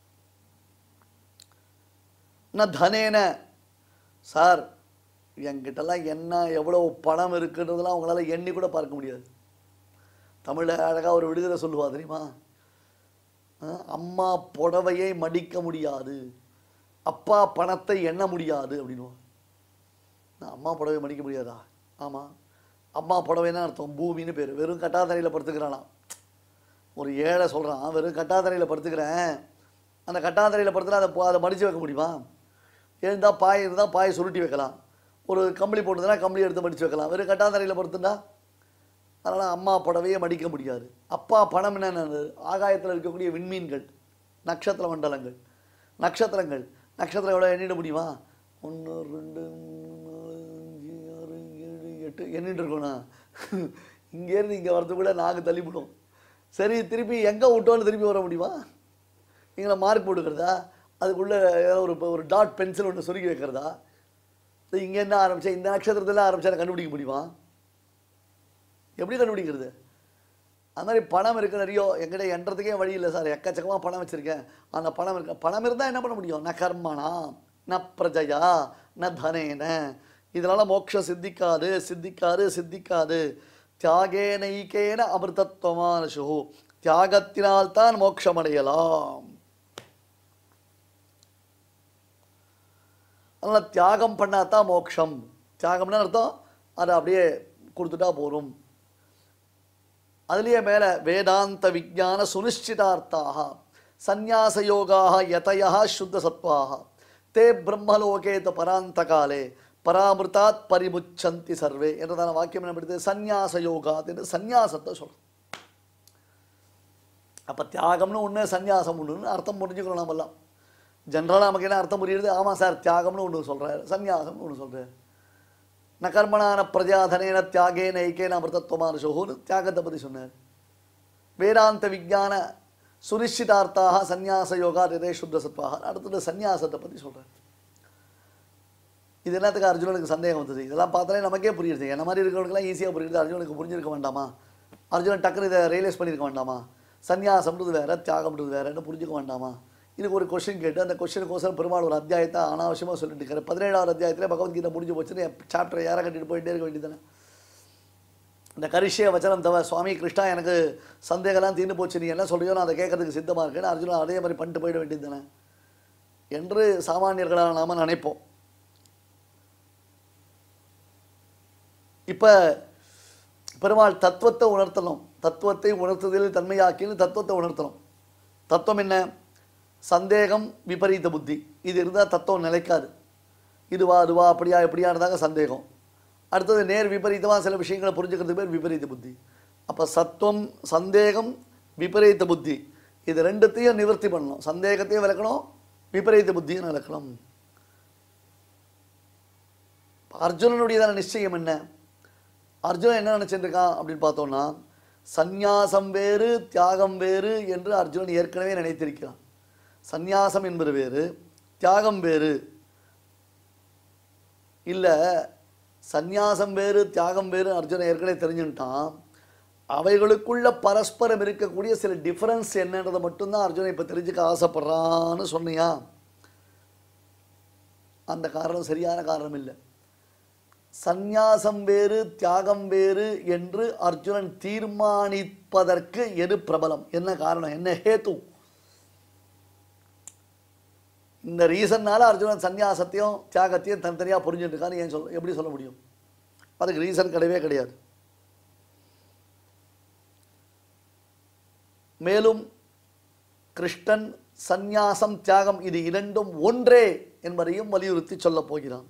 நான் தனேன சார் என்கிட்டலாம் என்ன எவ்வளோ பணம் இருக்குன்றதெல்லாம் அவங்களால எண்ணி கூட பார்க்க முடியாது தமிழில் அழகாக ஒரு விடுதலை சொல்லுவா தெரியுமா அஹ், அம்மா புடவையை மடிக்க முடியாது அப்பா பணத்தை எண்ண முடியாது அப்படின்னுவா நான் அம்மா புடவை மடிக்க முடியாதா ஆமாம் அம்மா புடவைன்னா அர்த்தம் பூமின்னு பேர் வெறும் கட்டாதரையில் படுத்துக்கிறானாம் ஒரு ஏழை சொல்கிறான் வெறும் கட்டாதரையில் படுத்துக்கிறேன் அந்த கட்டாதரையில் படுத்துனா அதை போ- அதை மடித்து வைக்க முடியுமா எழுந்தா பாய் இருந்தால் பாயை சுருட்டி வைக்கலாம் ஒரு கம்பளி போட்டுதுன்னா கம்பளி எடுத்து மடித்து வைக்கலாம் வெறும் கட்டாதரையில் படுத்துட்டா அதனால் அம்மா புடவையே மடிக்க முடியாது அப்பா பணம் என்னென்ன ஆகாயத்தில் இருக்கக்கூடிய விண்மீன்கள் நட்சத்திர மண்டலங்கள் நட்சத்திரங்கள் நட்சத்திரம் எவ்வளோ எண்ணிட முடியுமா ஒன்று ரெண்டு மூணு நாலு அஞ்சு ஆறு ஏழு எட்டு எண்ணிட்டு இருக்கணும் இங்கேருந்து இங்கே வரதுக்குள்ள நாங்கள் தள்ளிவிடும் சரி திருப்பி எங்கே விட்டோன்னு திருப்பி வர முடியுமா நீங்கள மார்க் போட்டுக்கிறதா அதுக்குள்ளே ஏதோ ஒரு ஒரு டாட் பென்சில் ஒன்று சொருகி வைக்கிறதா இங்கே என்ன ஆரம்பித்தேன் இந்த நட்சத்திரத்தில் ஆரம்பிச்சா கண்டுபிடிக்க முடியுமா எப்படி கண்டுபிடிக்கிறது அது மாதிரி பணம் இருக்கு நிறைய எங்கிட்ட எண்றதுக்கே வழி இல்லை சார் எக்கச்சக்கமாக பணம் வச்சுருக்கேன் அந்த பணம் இருக்கு பணம் இருந்தால் என்ன பண்ண முடியும் ந கர்மனா ந பிரஜையா ந தனேன இதனால் மோட்சம் சித்திக்காது சித்திக்காது சித்திக்காது தியாகேனைக்கேன அமிர்தத்வமானசு தியாகத்தினால்தான் மோட்சம் அடையலாம் அதனால் தியாகம் பண்ணாதான் மோட்சம் தியாகம்னு அர்த்தம் அதை அப்படியே கொடுத்துட்டா போரும் அதுலேயே மேலே வேதாந்த விஜான சுனிஷ்டிதார்த்தாக சந்நியாச யோகாக யதயா சுத்த சத்வாக தே பிரம்மலோகேத பராந்த காலே பராமிருதாத் பரிமுச்சந்தி சர்வே என்றதான வாக்கியம் என்ன படுது சந்நியாச யோகாத் என்று சந்நியாசத்தை சொல்றோம் அப்போ தியாகம்னு ஒன்று சந்நியாசம் ஒன்றுன்னு அர்த்தம் புரிஞ்சுக்கணும் நாமெல்லாம் ஜென்ரலாக நமக்கு என்ன அர்த்தம் புரியுது ஆமாம் சார் தியாகம்னு ஒன்று சொல்கிறார் சந்நியாசம்னு ஒன்று சொல்கிறார் ந கர்மணான பிரஜாதனேன தியாகேன ஐக்கேன அமிர்தத்வமான சோகுன்னு தியாகத்தை பற்றி சொன்னார் வேதாந்த விஜான சுனிஷ்டிதார்த்தாக சந்நியாச யோகா ரிதே சுத்த சத்வாக அடுத்தது சந்நியாசத்தை பற்றி சொல்கிறார் இது என்னத்துக்கு அர்ஜுனனுக்கு சந்தேகம் வந்தது இதெல்லாம் பார்த்தாலே நமக்கே புரியுது என்ன மாதிரி இருக்கிறவங்களுக்குலாம் ஈஸியாக புரியுது அர்ஜுனனுக்கு புரிஞ்சிருக்க வேண்டாமா அர்ஜுனன் டக்குனு இதை ரியலைஸ் பண்ணியிருக்க வேண்டாமா சந்நியாசம்ன்றது வேற தியாகம்ன்றது வேறன்னு புரிஞ்சுக்க வேண்டாமா இதுக்கு ஒரு கொஸ்டின் கேட்டு அந்த கொஸ்டினுக்கோசரம் பெருமாள் ஒரு அத்தியாயத்தை அனாவசியமாக சொல்லிட்டு இருக்காரு பதினேழாவது அத்தியாயத்தில் பகவத்கீதை முடிஞ்சு போச்சுன்னு சாப்டர் யாரை கட்டிட்டு போயிட்டே இருக்க வேண்டியதானே இந்த கரிஷ்ய வச்சனம் தவ சுவாமி கிருஷ்ணா எனக்கு சந்தேகம்லாம் தீர்ந்து போச்சு நீ என்ன சொல்றியோ நான் அதை கேட்கறதுக்கு சித்தமாக இருக்கேன்னு அர்ஜுனன் அதே மாதிரி பண்ணிட்டு போயிட வேண்டியது தானே என்று சாமானியர்களாக நாம நினைப்போம் இப்போ பெருமாள் தத்துவத்தை உணர்த்தணும் தத்துவத்தை உணர்த்துதலில் தன்மையாக்கின்னு தத்துவத்தை உணர்த்தணும் தத்துவம் என்ன சந்தேகம் விபரீத புத்தி இது இருந்தால் தத்துவம் நிலைக்காது இதுவா அதுவா அப்படியா எப்படியானதாங்க சந்தேகம் அடுத்தது நேர் விபரீதமாக சில விஷயங்களை புரிஞ்சுக்கிறதுக்கு பேர் விபரீத புத்தி அப்போ சத்துவம் சந்தேகம் விபரீத புத்தி இது ரெண்டுத்தையும் நிவர்த்தி பண்ணணும் சந்தேகத்தையும் விளக்கணும் விபரீத புத்தியும் விளக்கணும் அர்ஜுனனுடையதான நிச்சயம் என்ன அர்ஜுனன் என்ன நினைச்சிட்டு இருக்கான் அப்படின்னு பார்த்தோம்னா சந்நியாசம் வேறு தியாகம் வேறு என்று அர்ஜுனன் ஏற்கனவே நினைத்திருக்கிறான் சந்நியாசம் என்பது வேறு தியாகம் வேறு இல்லை சந்நியாசம் வேறு தியாகம் வேறு அர்ஜுனன் ஏற்கனவே தெரிஞ்சுட்டான் அவைகளுக்குள்ள பரஸ்பரம் இருக்கக்கூடிய சில டிஃபரன்ஸ் என்னன்றதை மட்டும்தான் அர்ஜுனன் இப்போ தெரிஞ்சுக்க ஆசைப்படுறான்னு சொன்னியா அந்த காரணம் சரியான காரணம் இல்லை சந்நியாசம் வேறு தியாகம் வேறு என்று அர்ஜுனன் தீர்மானிப்பதற்கு எது பிரபலம் என்ன காரணம் என்ன ஹேத்து இந்த ரீசன்னால அர்ஜுனன் சந்நியாசத்தையும் தியாகத்தையும் தனித்தனியாக புரிஞ்சுட்டு இருக்கான்னு ஏன் சொல்ல எப்படி சொல்ல முடியும் அதுக்கு ரீசன் கிடையவே கிடையாது மேலும் கிருஷ்ணன் சந்நியாசம் தியாகம் இது இரண்டும் ஒன்றே என்பதையும் வலியுறுத்தி சொல்லப் போகிறான்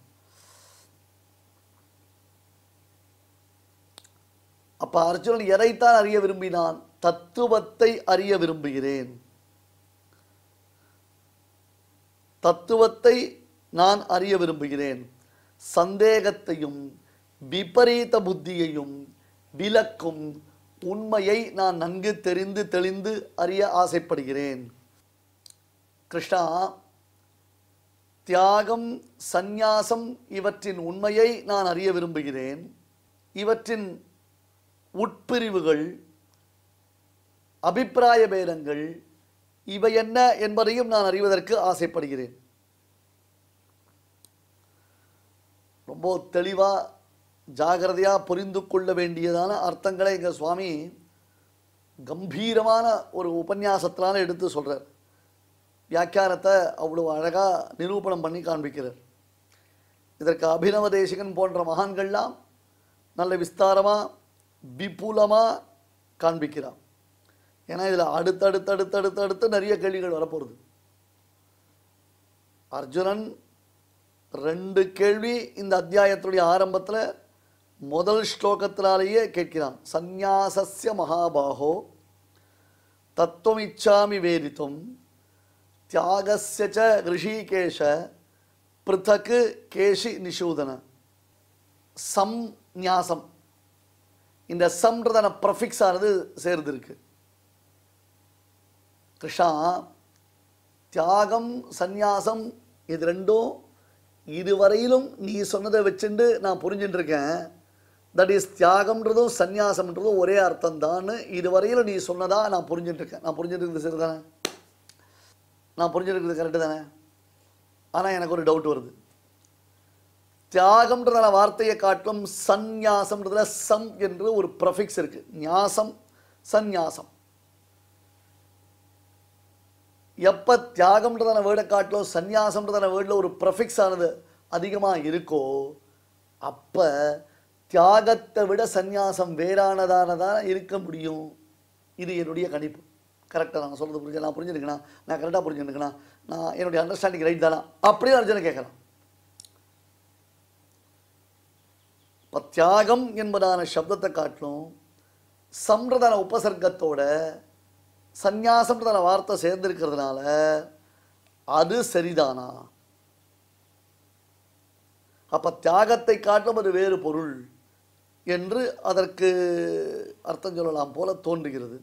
அப்ப அர்ஜுனன் எதைத்தான் அறிய விரும்பினான் தத்துவத்தை அறிய விரும்புகிறேன் தத்துவத்தை நான் அறிய விரும்புகிறேன் சந்தேகத்தையும் விபரீத புத்தியையும் விளக்கும் உண்மையை நான் நன்கு தெரிந்து தெளிந்து அறிய ஆசைப்படுகிறேன் கிருஷ்ணா தியாகம் சந்நியாசம் இவற்றின் உண்மையை நான் அறிய விரும்புகிறேன் இவற்றின் உட்பிரிவுகள் அபிப்பிராய பேதங்கள் இவை என்ன என்பதையும் நான் அறிவதற்கு ஆசைப்படுகிறேன் ரொம்ப தெளிவாக ஜாகிரதையாக புரிந்து கொள்ள வேண்டியதான அர்த்தங்களை எங்கள் சுவாமி கம்பீரமான ஒரு உபன்யாசத்தினால எடுத்து சொல்கிறார் வியாக்கியானத்தை அவ்வளோ அழகாக நிரூபணம் பண்ணி காண்பிக்கிறார் இதற்கு அபினவ தேசிகன் போன்ற மகான்கள்லாம் நல்ல விஸ்தாரமாக விபுலமாக காண்பிக்கிறான் ஏன்னா இதில் அடுத்தடுத்து அடுத்தடுத்து அடுத்து நிறைய கேள்விகள் வரப்போகுது அர்ஜுனன் ரெண்டு கேள்வி இந்த அத்தியாயத்துடைய ஆரம்பத்தில் முதல் ஸ்லோகத்தினாலேயே கேட்கிறான் சந்நியாசஸ்ய மகாபாகோ தத்துவமிச்சாமி வேதித்தும் தியாகஸ்ய ச ரிஷிகேஷ பிருத்தக்கு கேஷி நிஷூதன சம் ஞாசம் இந்த சம்ன்றதான ப்ரஃபிக்ஸ் ஆனது சேர்ந்திருக்கு கிருஷ்ணா தியாகம் சந்நியாசம் இது ரெண்டும் இதுவரையிலும் நீ சொன்னதை வச்சுண்டு நான் புரிஞ்சுட்டு இருக்கேன் தட் இஸ் தியாகம்ன்றதும் சந்நியாசம்ன்றதும் ஒரே அர்த்தம் தான் இதுவரையிலும் நீ சொன்னதா நான் புரிஞ்சுட்டு இருக்கேன் நான் புரிஞ்சுட்டு இருக்கிறது சரி தானே நான் புரிஞ்சுட்டு இருக்கிறது கரெக்டு தானே ஆனால் எனக்கு ஒரு டவுட் வருது தியாகம்ன்றதான வார்த்தையை காட்டும் சந்நியாசம்ன்றதுல சம் என்று ஒரு ப்ரஃபிக்ஸ் இருக்கு ஞாசம் சந்நியாசம் எப்போ தியாகம்ன்றதான வேர்டை காட்டிலும் சந்நியாசம்ன்றதான வேர்டில் ஒரு ப்ரஃபிக்ஸ் ஆனது அதிகமாக இருக்கோ அப்போ தியாகத்தை விட சந்நியாசம் வேறானதானதான் இருக்க முடியும் இது என்னுடைய கணிப்பு கரெக்டாக நான் சொல்கிறது புரிஞ்சு நான் புரிஞ்சுருக்கேனா நான் கரெக்டாக புரிஞ்சுருக்கேனா நான் என்னுடைய அண்டர்ஸ்டாண்டிங் ரைட் தானா அப்படியே அர்ஜுனன் கேட்கலாம் இப்போ தியாகம் என்பதான சப்தத்தை காட்டிலும் சம்பிரதான உபசர்க்கத்தோட சந்நியாசம்ன்றதான வார்த்தை சேர்ந்திருக்கிறதுனால அது சரிதானா அப்ப தியாகத்தை காட்டும் அது வேறு பொருள் என்று அதற்கு அர்த்தம் சொல்லலாம் போல தோன்றுகிறது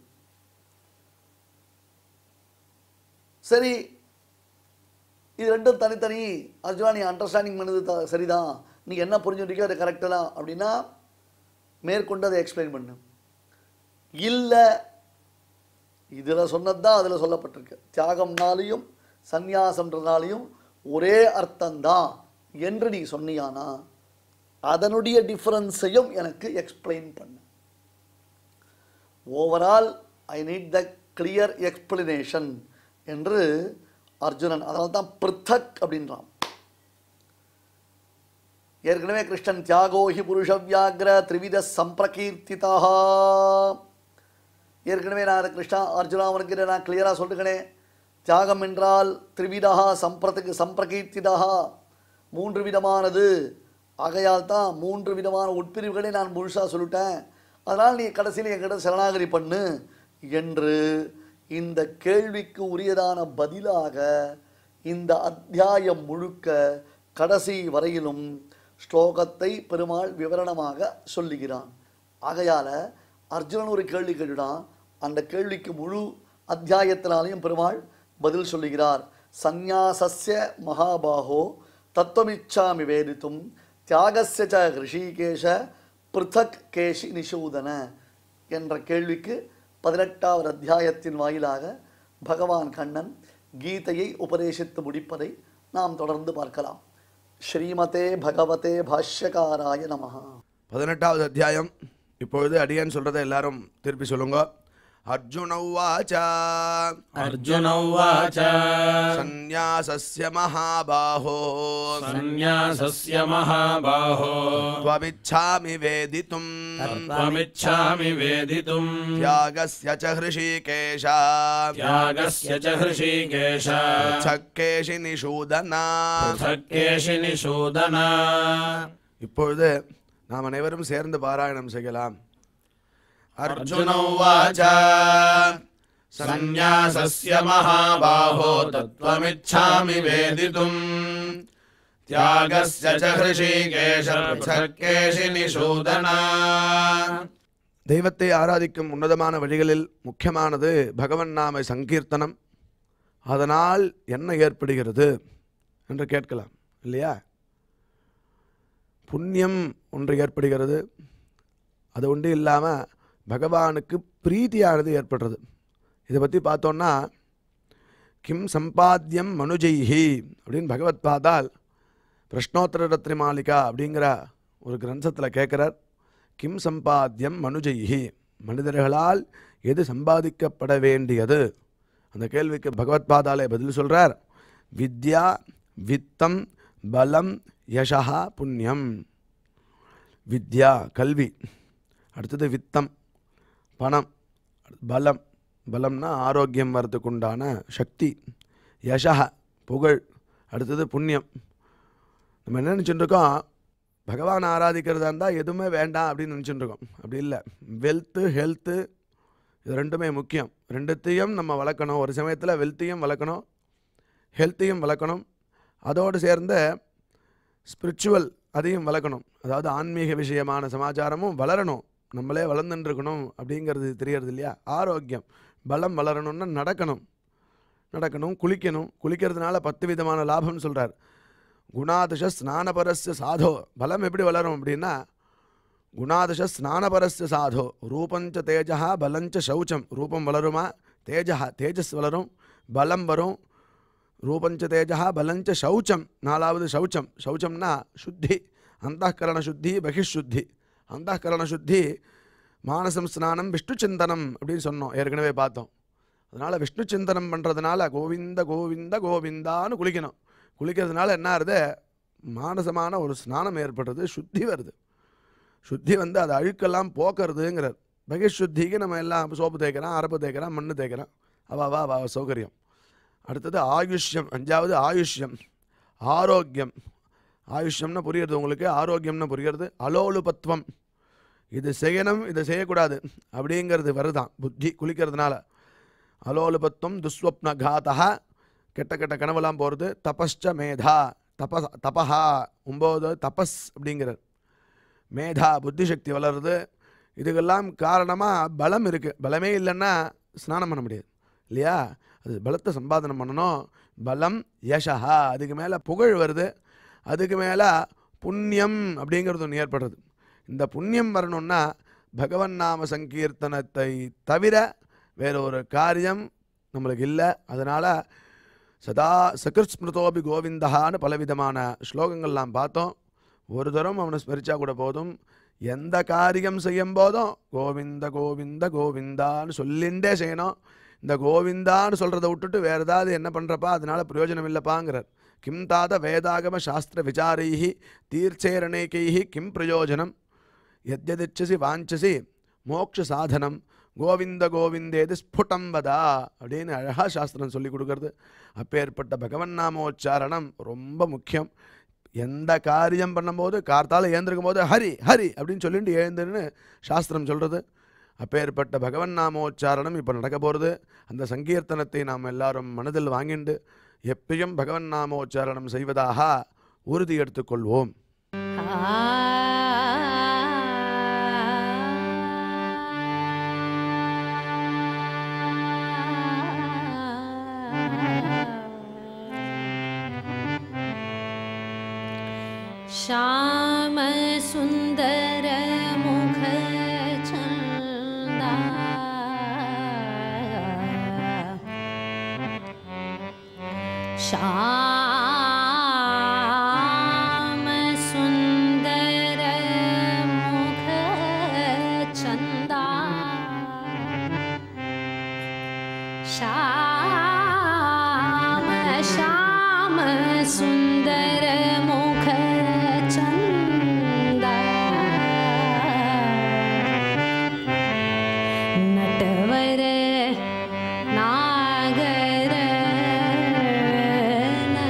சரி இது ரெண்டும் தனித்தனி அர்ஜுனா நீ அண்டர்ஸ்டாண்டிங் பண்ணது த- சரிதான் நீ என்ன புரிஞ்சுட்டியோ அது கரெக்டு தான் அப்படின்னா மேற்கொண்டு அதை எக்ஸ்பிளைன் பண்ணு இல்லை இதில் சொன்னது தான் அதில் சொல்லப்பட்டிருக்கு தியாகம்னாலையும் சந்நியாசம்ன்றனாலையும் ஒரே அர்த்தம்தான் என்று நீ சொன்னியானா அதனுடைய டிஃப்ரென்ஸையும் எனக்கு எக்ஸ்பிளைன் பண்ணு overall I need the clear explanation என்று அர்ஜுனன் அதனால தான் பிருத்தக் அப்படின்றான் ஏற்கனவே கிருஷ்ணன் தியாகோஹி புருஷ வியாகிர திரிவித சம்பிரகீர்த்திதா ஏற்கனவே நான் அதை கிருஷ்ணா அர்ஜுனா அவனுக்கு இதை நான் கிளியராக சொல்லிருக்கனே தியாகம் என்றால் திரிவிதா சம்பிரத்துக்கு சம்பிரகீர்த்திதா மூன்று விதமானது ஆகையால் தான் மூன்று விதமான உட்பிரிவுகளை நான் முழுசாக சொல்லிட்டேன் அதனால் நீ கடைசியில் என்கிட்ட சரணாகரி பண்ணு என்று இந்த கேள்விக்கு உரியதான பதிலாக இந்த அத்தியாயம் முழுக்க கடைசி வரையிலும் ஸ்லோகத்தை பெருமாள் விவரணமாக சொல்லுகிறான் ஆகையால அர்ஜுனன் ஒரு கேள்வி கேட்டுடான் அந்த கேள்விக்கு முழு அத்தியாயத்தினாலையும் பெருமாள் பதில் சொல்லுகிறார் சந்நியாசஸ்ய மகாபாகோ தத்துவமிச்சாமி வேதித்தும் தியாகஸ்ய ச ரிஷிகேஷ பிருத்தக் கேஷி நிஷூதன என்ற கேள்விக்கு பதினெட்டாவது அத்தியாயத்தின் வாயிலாக பகவான் கண்ணன் கீதையை உபதேசித்து முடிப்பதை நாம் தொடர்ந்து பார்க்கலாம் ஸ்ரீமதே பகவதே பாஷ்யகாராய நமஹா பதினெட்டாவது அத்தியாயம் இப்பொழுது அடியன் சொல்றதை எல்லாரும் திருப்பி சொல்லுங்க அர்ஜுன உவாச்ச अर्जुन उवाच சந்நியாசஸ்ய மகாபாஹோ सन्न्यासस्य महाबाहो त्वमिच्छामि वेदितुम् त्वमिच्छामि वेदितुम् त्यागस्य च हृषीकेश त्यागस्य च हृषीकेश சக்கேஷி நிஷூதனா पृथक्केशि निषूदन இப்பொழுது நாம் அனைவரும் சேர்ந்து பாராயணம் செய்யலாம் अर्जुन उवाच सन्न्यासस्य महाबाहो तत्त्वमिच्छामि वेदितुम् त्यागस्य च हृषीकेश पृथक्केशि निषूदन தெய்வத்தை ஆராதிக்கும் உன்னதமான வழிகளில் முக்கியமானது பகவன் நாம சங்கீர்த்தனம் அதனால் என்ன ஏற்படுகிறது என்று கேட்கலாம் இல்லையா புண்ணியம் ஒன்று ஏற்படுகிறது அது ஒன்று இல்லாமல் பகவானுக்கு பிரீத்தியானது ஏற்படுறது இதை பற்றி பார்த்தோன்னா கிம் சம்பாத்தியம் மனுஜைஹி அப்படின்னு பகவத் பாதால் பிரஷ்னோத்தர ரத்ரி மாளிகா அப்படிங்கிற ஒரு கிரந்தத்தில் கேட்குறார் கிம் சம்பாத்தியம் மனுஜைஹி மனிதர்களால் எது சம்பாதிக்கப்பட வேண்டியது அந்த கேள்விக்கு பகவத் பாதாலே பதில் சொல்கிறார் வித்யா வித்தம் பலம் யசா புண்ணியம் வித்யா கல்வி அடுத்தது வித்தம் பணம் பலம் பலம்னா ஆரோக்கியம் வரதுக்கு உண்டான சக்தி யசா புகழ் அடுத்தது புண்ணியம் நம்ம என்ன நினச்சிட்டு இருக்கோம் பகவான் ஆராதிக்கிறதா இருந்தால் எதுவுமே வேண்டாம் அப்படின்னு நினச்சிட்டு இருக்கோம் அப்படி இல்லை வெல்த்து ஹெல்த்து இது ரெண்டுமே முக்கியம் ரெண்டுத்தையும் நம்ம வளர்க்கணும் ஒரு சமயத்தில் வெல்த்தையும் வளர்க்கணும் ஹெல்த்தையும் வளர்க்கணும் அதோடு சேர்ந்து ஸ்பிரிச்சுவல் அதையும் வளர்க்கணும் அதாவது ஆன்மீக விஷயமான சமாச்சாரமும் வளரணும் நம்மளே வளர்ந்துட்டு இருக்கணும் அப்படிங்கிறது தெரியறது இல்லையா ஆரோக்கியம் பலம் வளரணும்னா நடக்கணும் நடக்கணும் குளிக்கணும் குளிக்கிறதுனால பத்து விதமான லாபம்னு சொல்கிறார் குணாதிஷ ஸ்நானபரஸ்ய சாதோ பலம் எப்படி வளரும் அப்படின்னா குணாதிஷ ஸ்நானபரஸ்ய சாதோ ரூபஞ்ச தேஜா பலஞ்ச சௌச்சம் ரூபம் வளருமா தேஜா தேஜஸ் வளரும் பலம் வரும் ரூபஞ்ச தேஜா பலஞ்ச சௌச்சம் நாலாவது சௌச்சம் சௌச்சம்னா சுத்தி அந்தகரண சுத்தி பகிஷுத்தி அந்தகரண சுத்தி மானசம் ஸ்நானம் விஷ்ணு சிந்தனம் அப்படின்னு சொன்னோம் ஏற்கனவே பார்த்தோம் அதனால் விஷ்ணு சிந்தனம் பண்ணுறதுனால கோவிந்த கோவிந்த கோவிந்தான்னு குளிக்கணும் குளிக்கிறதுனால என்ன ஆகுது மானசமான ஒரு ஸ்நானம் ஏற்படுறது சுத்தி வருது சுத்தி வந்து அது அழுக்கெல்லாம் போக்குறதுங்கிறார் பகிஷுத்திக்கு நம்ம எல்லாம் சோப்பு தேய்க்கிறோம் அரப்பு தேய்க்கிறோம் மண்ணு தேய்க்கிறோம் அவா வா வா சௌகரியம் அடுத்தது ஆயுஷ்யம் அஞ்சாவது ஆயுஷ்யம் ஆரோக்கியம் ஆயுஷ்யம்னு புரியுறது உங்களுக்கு ஆரோக்கியம்னு புரியுறது அலோலுபத்துவம் இது செய்யணும் இதை செய்யக்கூடாது அப்படிங்கிறது வருதான் புத்தி குளிக்கிறதுனால அலோலுபத்துவம் துஸ்வப்ன காதா கெட்ட கெட்ட கனவெல்லாம் போகிறது தபஸ்ச மேதா தபஸ் தபஹா ஒம்பது தபஸ் அப்படிங்கிறார் மேதா புத்தி சக்தி வளருது இதுக்கெல்லாம் காரணமாக பலம் இருக்குது பலமே இல்லைன்னா ஸ்நானம் பண்ண முடியாது இல்லையா அது பலத்தை சம்பாதனம் பண்ணணும் பலம் யசஹா அதுக்கு மேலே புகழ் வருது அதுக்கு மேலே புண்ணியம் அப்படிங்கிறது ஒன்று ஏற்படுறது இந்த புண்ணியம் வரணும்னா பகவன் நாம சங்கீர்த்தனத்தை தவிர வேற ஒரு காரியம் நம்மளுக்கு இல்லை அதனால் சதா சகிருத் ஸ்மிருதோபி கோவிந்தஹான்னு பலவிதமான ஸ்லோகங்கள்லாம் பார்த்தோம் ஒரு தரம் அவனை ஸ்மரிச்சா கூட போதும் எந்த காரியம் செய்யும் போதும் கோவிந்த கோவிந்த கோவிந்தான்னு சொல்லிண்டே செய்யணும் இந்த கோவிந்தான்னு சொல்கிறத விட்டுட்டு வேறு ஏதாவது என்ன பண்ணுறப்பா அதனால பிரயோஜனம் இல்லைப்பாங்கிறார் கிம் தாத வேதாகம சாஸ்திர விசாரைஹி தீர்ச்சேரணேகைஹி கிம் பிரயோஜனம் எத்யதிச்சசி வாஞ்சசி மோட்ச சாதனம் கோவிந்த கோவிந்தேது ஸ்புடம் வதா அப்படின்னு அழகாக சாஸ்திரம் சொல்லி கொடுக்கறது அப்பேற்பட்ட பகவன் நாமோச்சாரணம் ரொம்ப முக்கியம் எந்த காரியம் பண்ணும்போது கார்த்தால ஏந்திருக்கும் போது ஹரி ஹரி அப்படின்னு சொல்லிட்டு எழுந்துன்னு சாஸ்திரம் சொல்கிறது அப்பேற்பட்ட பகவன் நாமோச்சாரணம் இப்போ நடக்க போகிறது அந்த சங்கீர்த்தனத்தை நாம் எல்லாரும் மனதில் வாங்கிண்டு எப்பயும் பகவன் நாமோச்சாரணம் செய்வதாக உறுதி எடுத்துக்கொள்வோம் श्याम सुन्दर मुख चन्दा श्याम सुन्दर मुख चन्दा श्याम श्याम सुन्दर मुख चन्दा नटवर नागर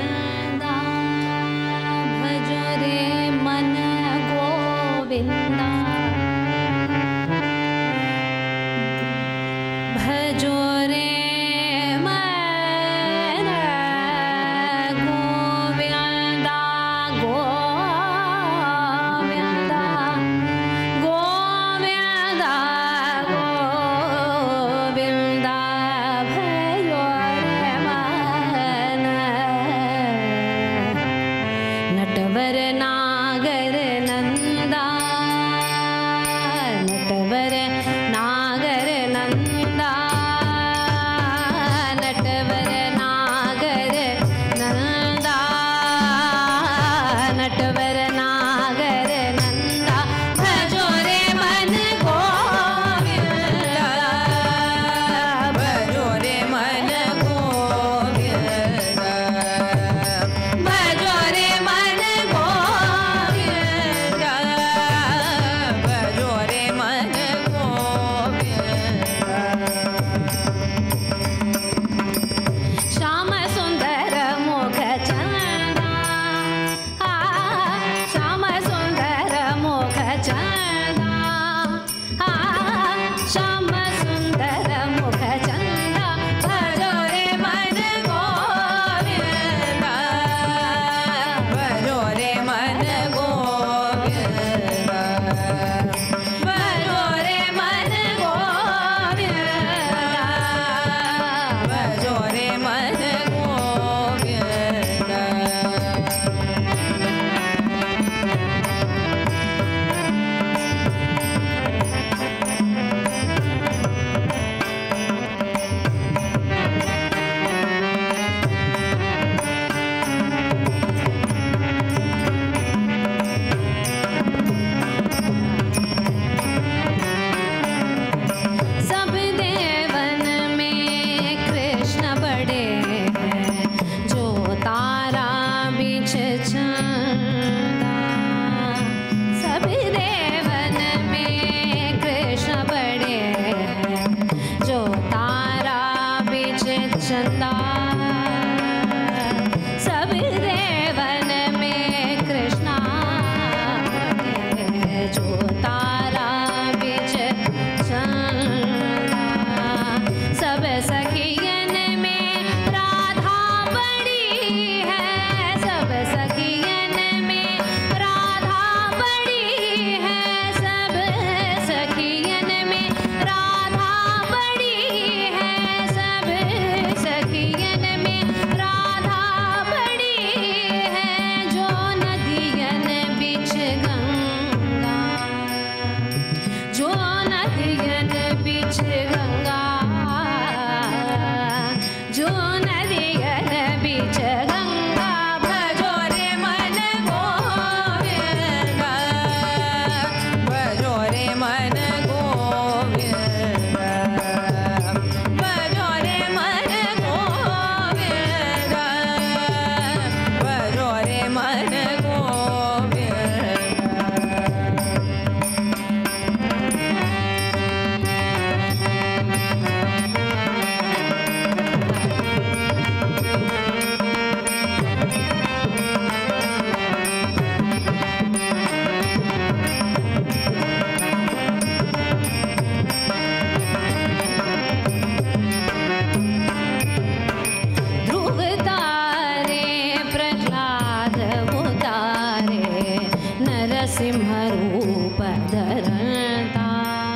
रूप धरता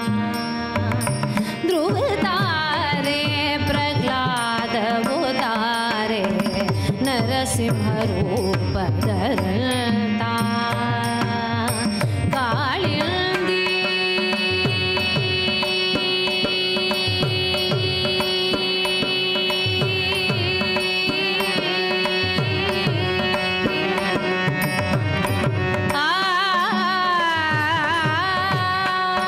ध्रुव तारे प्रह्लाद उतारे नरसिंह रूप धरता कालिंदी आ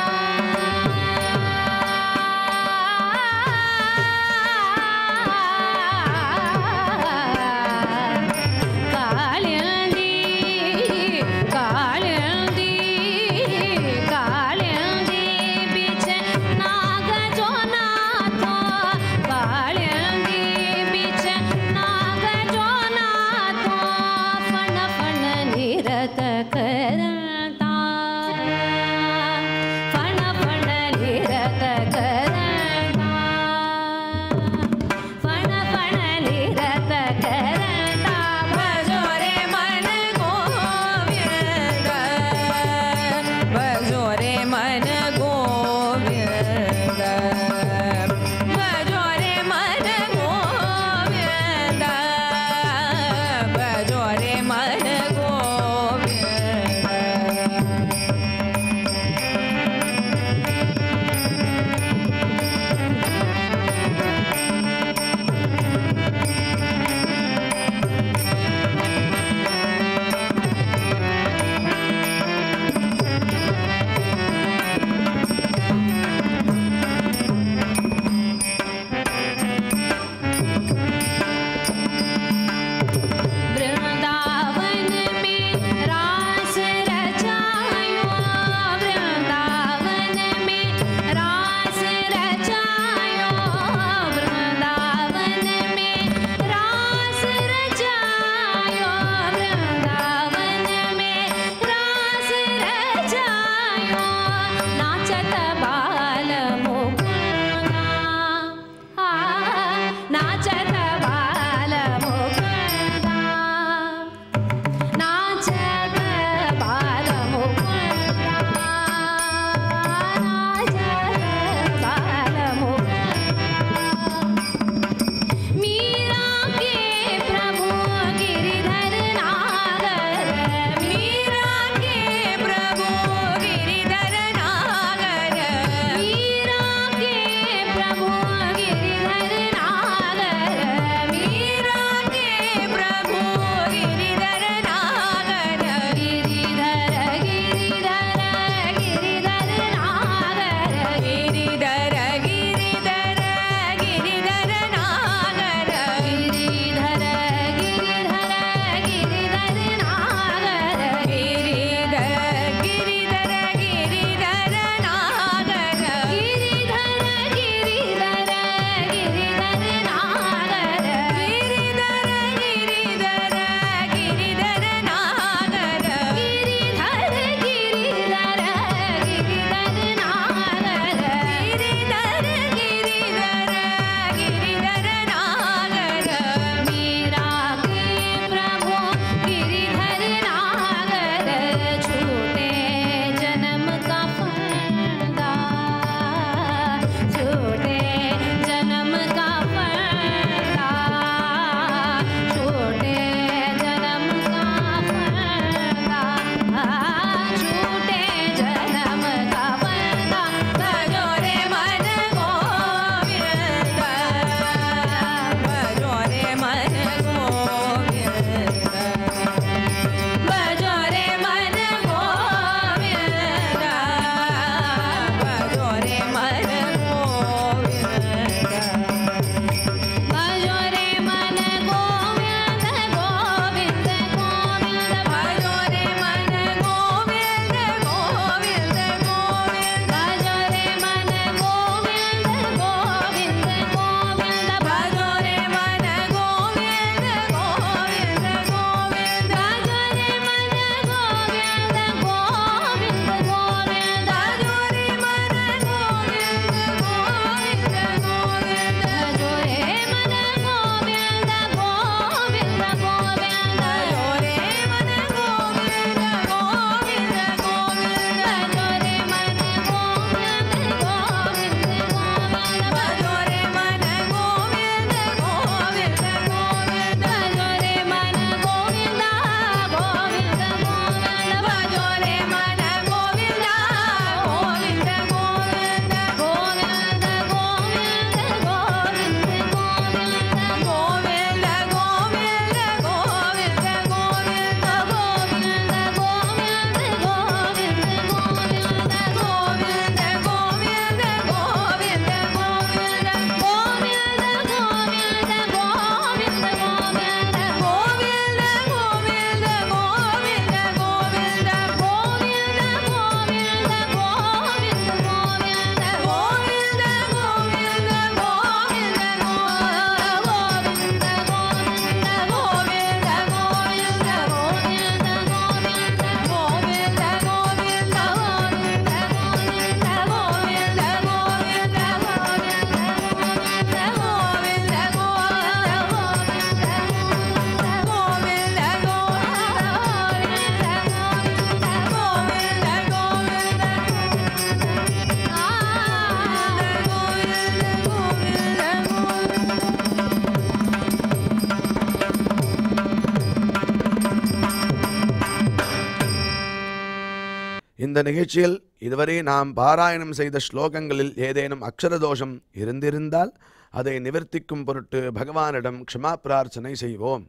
இந்த நிகழ்ச்சியில் இதுவரை நாம் பாராயணம் செய்த ஸ்லோகங்களில் ஏதேனும் அக்ஷர தோஷம் இருந்திருந்தால் அதை நிவர்த்திக்கும் பொருட்டு பகவானிடம் க்ஷமா பிரார்த்தனை செய்வோம்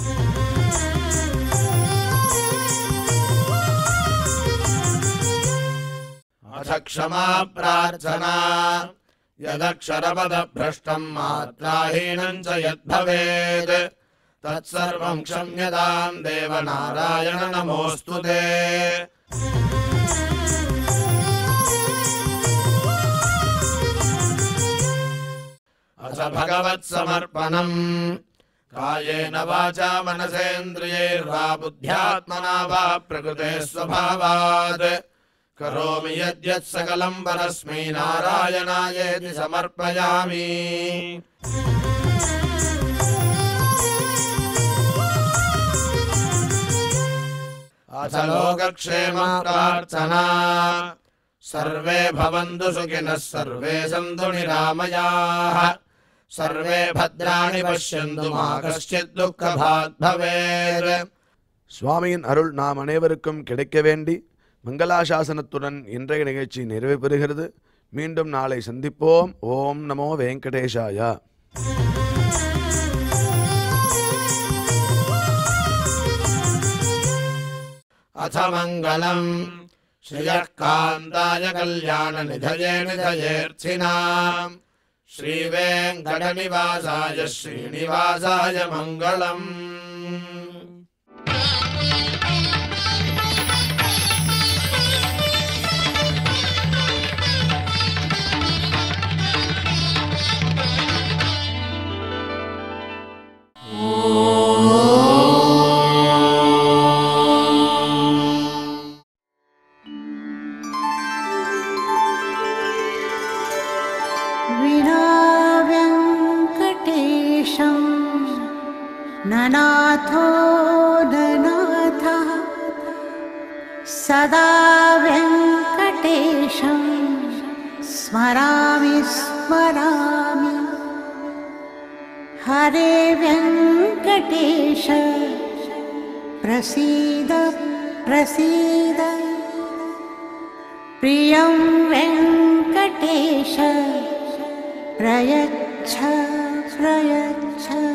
अथ क्षमा प्रार्थना यदक्षरपदभ्रष्टम् मात्राहीनम् च यद्भवेत् तत्सर्वम् क्षम्यताम् देवनारायण नमोऽस्तु ते अथ भगवत्समर्पणम् कायेन वाचा मनसेन्द्रियैर्वा बुद्ध्यात्मना वा प्रकृते स्वभावात् करोमि यद्यत् सकलम् परस्मै नारायणायेति समर्पयामि अथ लोकक्षेम प्रार्थना सर्वे भवन्तु सुखिनः सर्वे सन्तु निरामयाः सर्वे भद्राणि पश्यन्तु मा कश्चित् दुःखभाग् भवेत् சுவாமியின் அருள் நாம் அனைவருக்கும் கிடைக்க வேண்டி மங்களாசாசனத்துடன் இன்றைய நிகழ்ச்சி நிறைவு பெறுகிறது மீண்டும் நாளை சந்திப்போம் ஓம் நமோ வெங்கடேஷாயா अथ मङ्गलम् श्रियः कान्ताय कल्याणनिधये निधयेऽर्थिनाम् श्रीवेङ्कटनिवासाय श्रीनिवासाय मङ्गलम् विना व्यङ्कटेशं ननाथो ननाथः सदा व्यङ्कटेशं स्मरामि स्मरामि हरे व्यङ्कटेश प्रसीद प्रसीद प्रियं वेङ्कटेश प्रयच्छ प्रयच्छ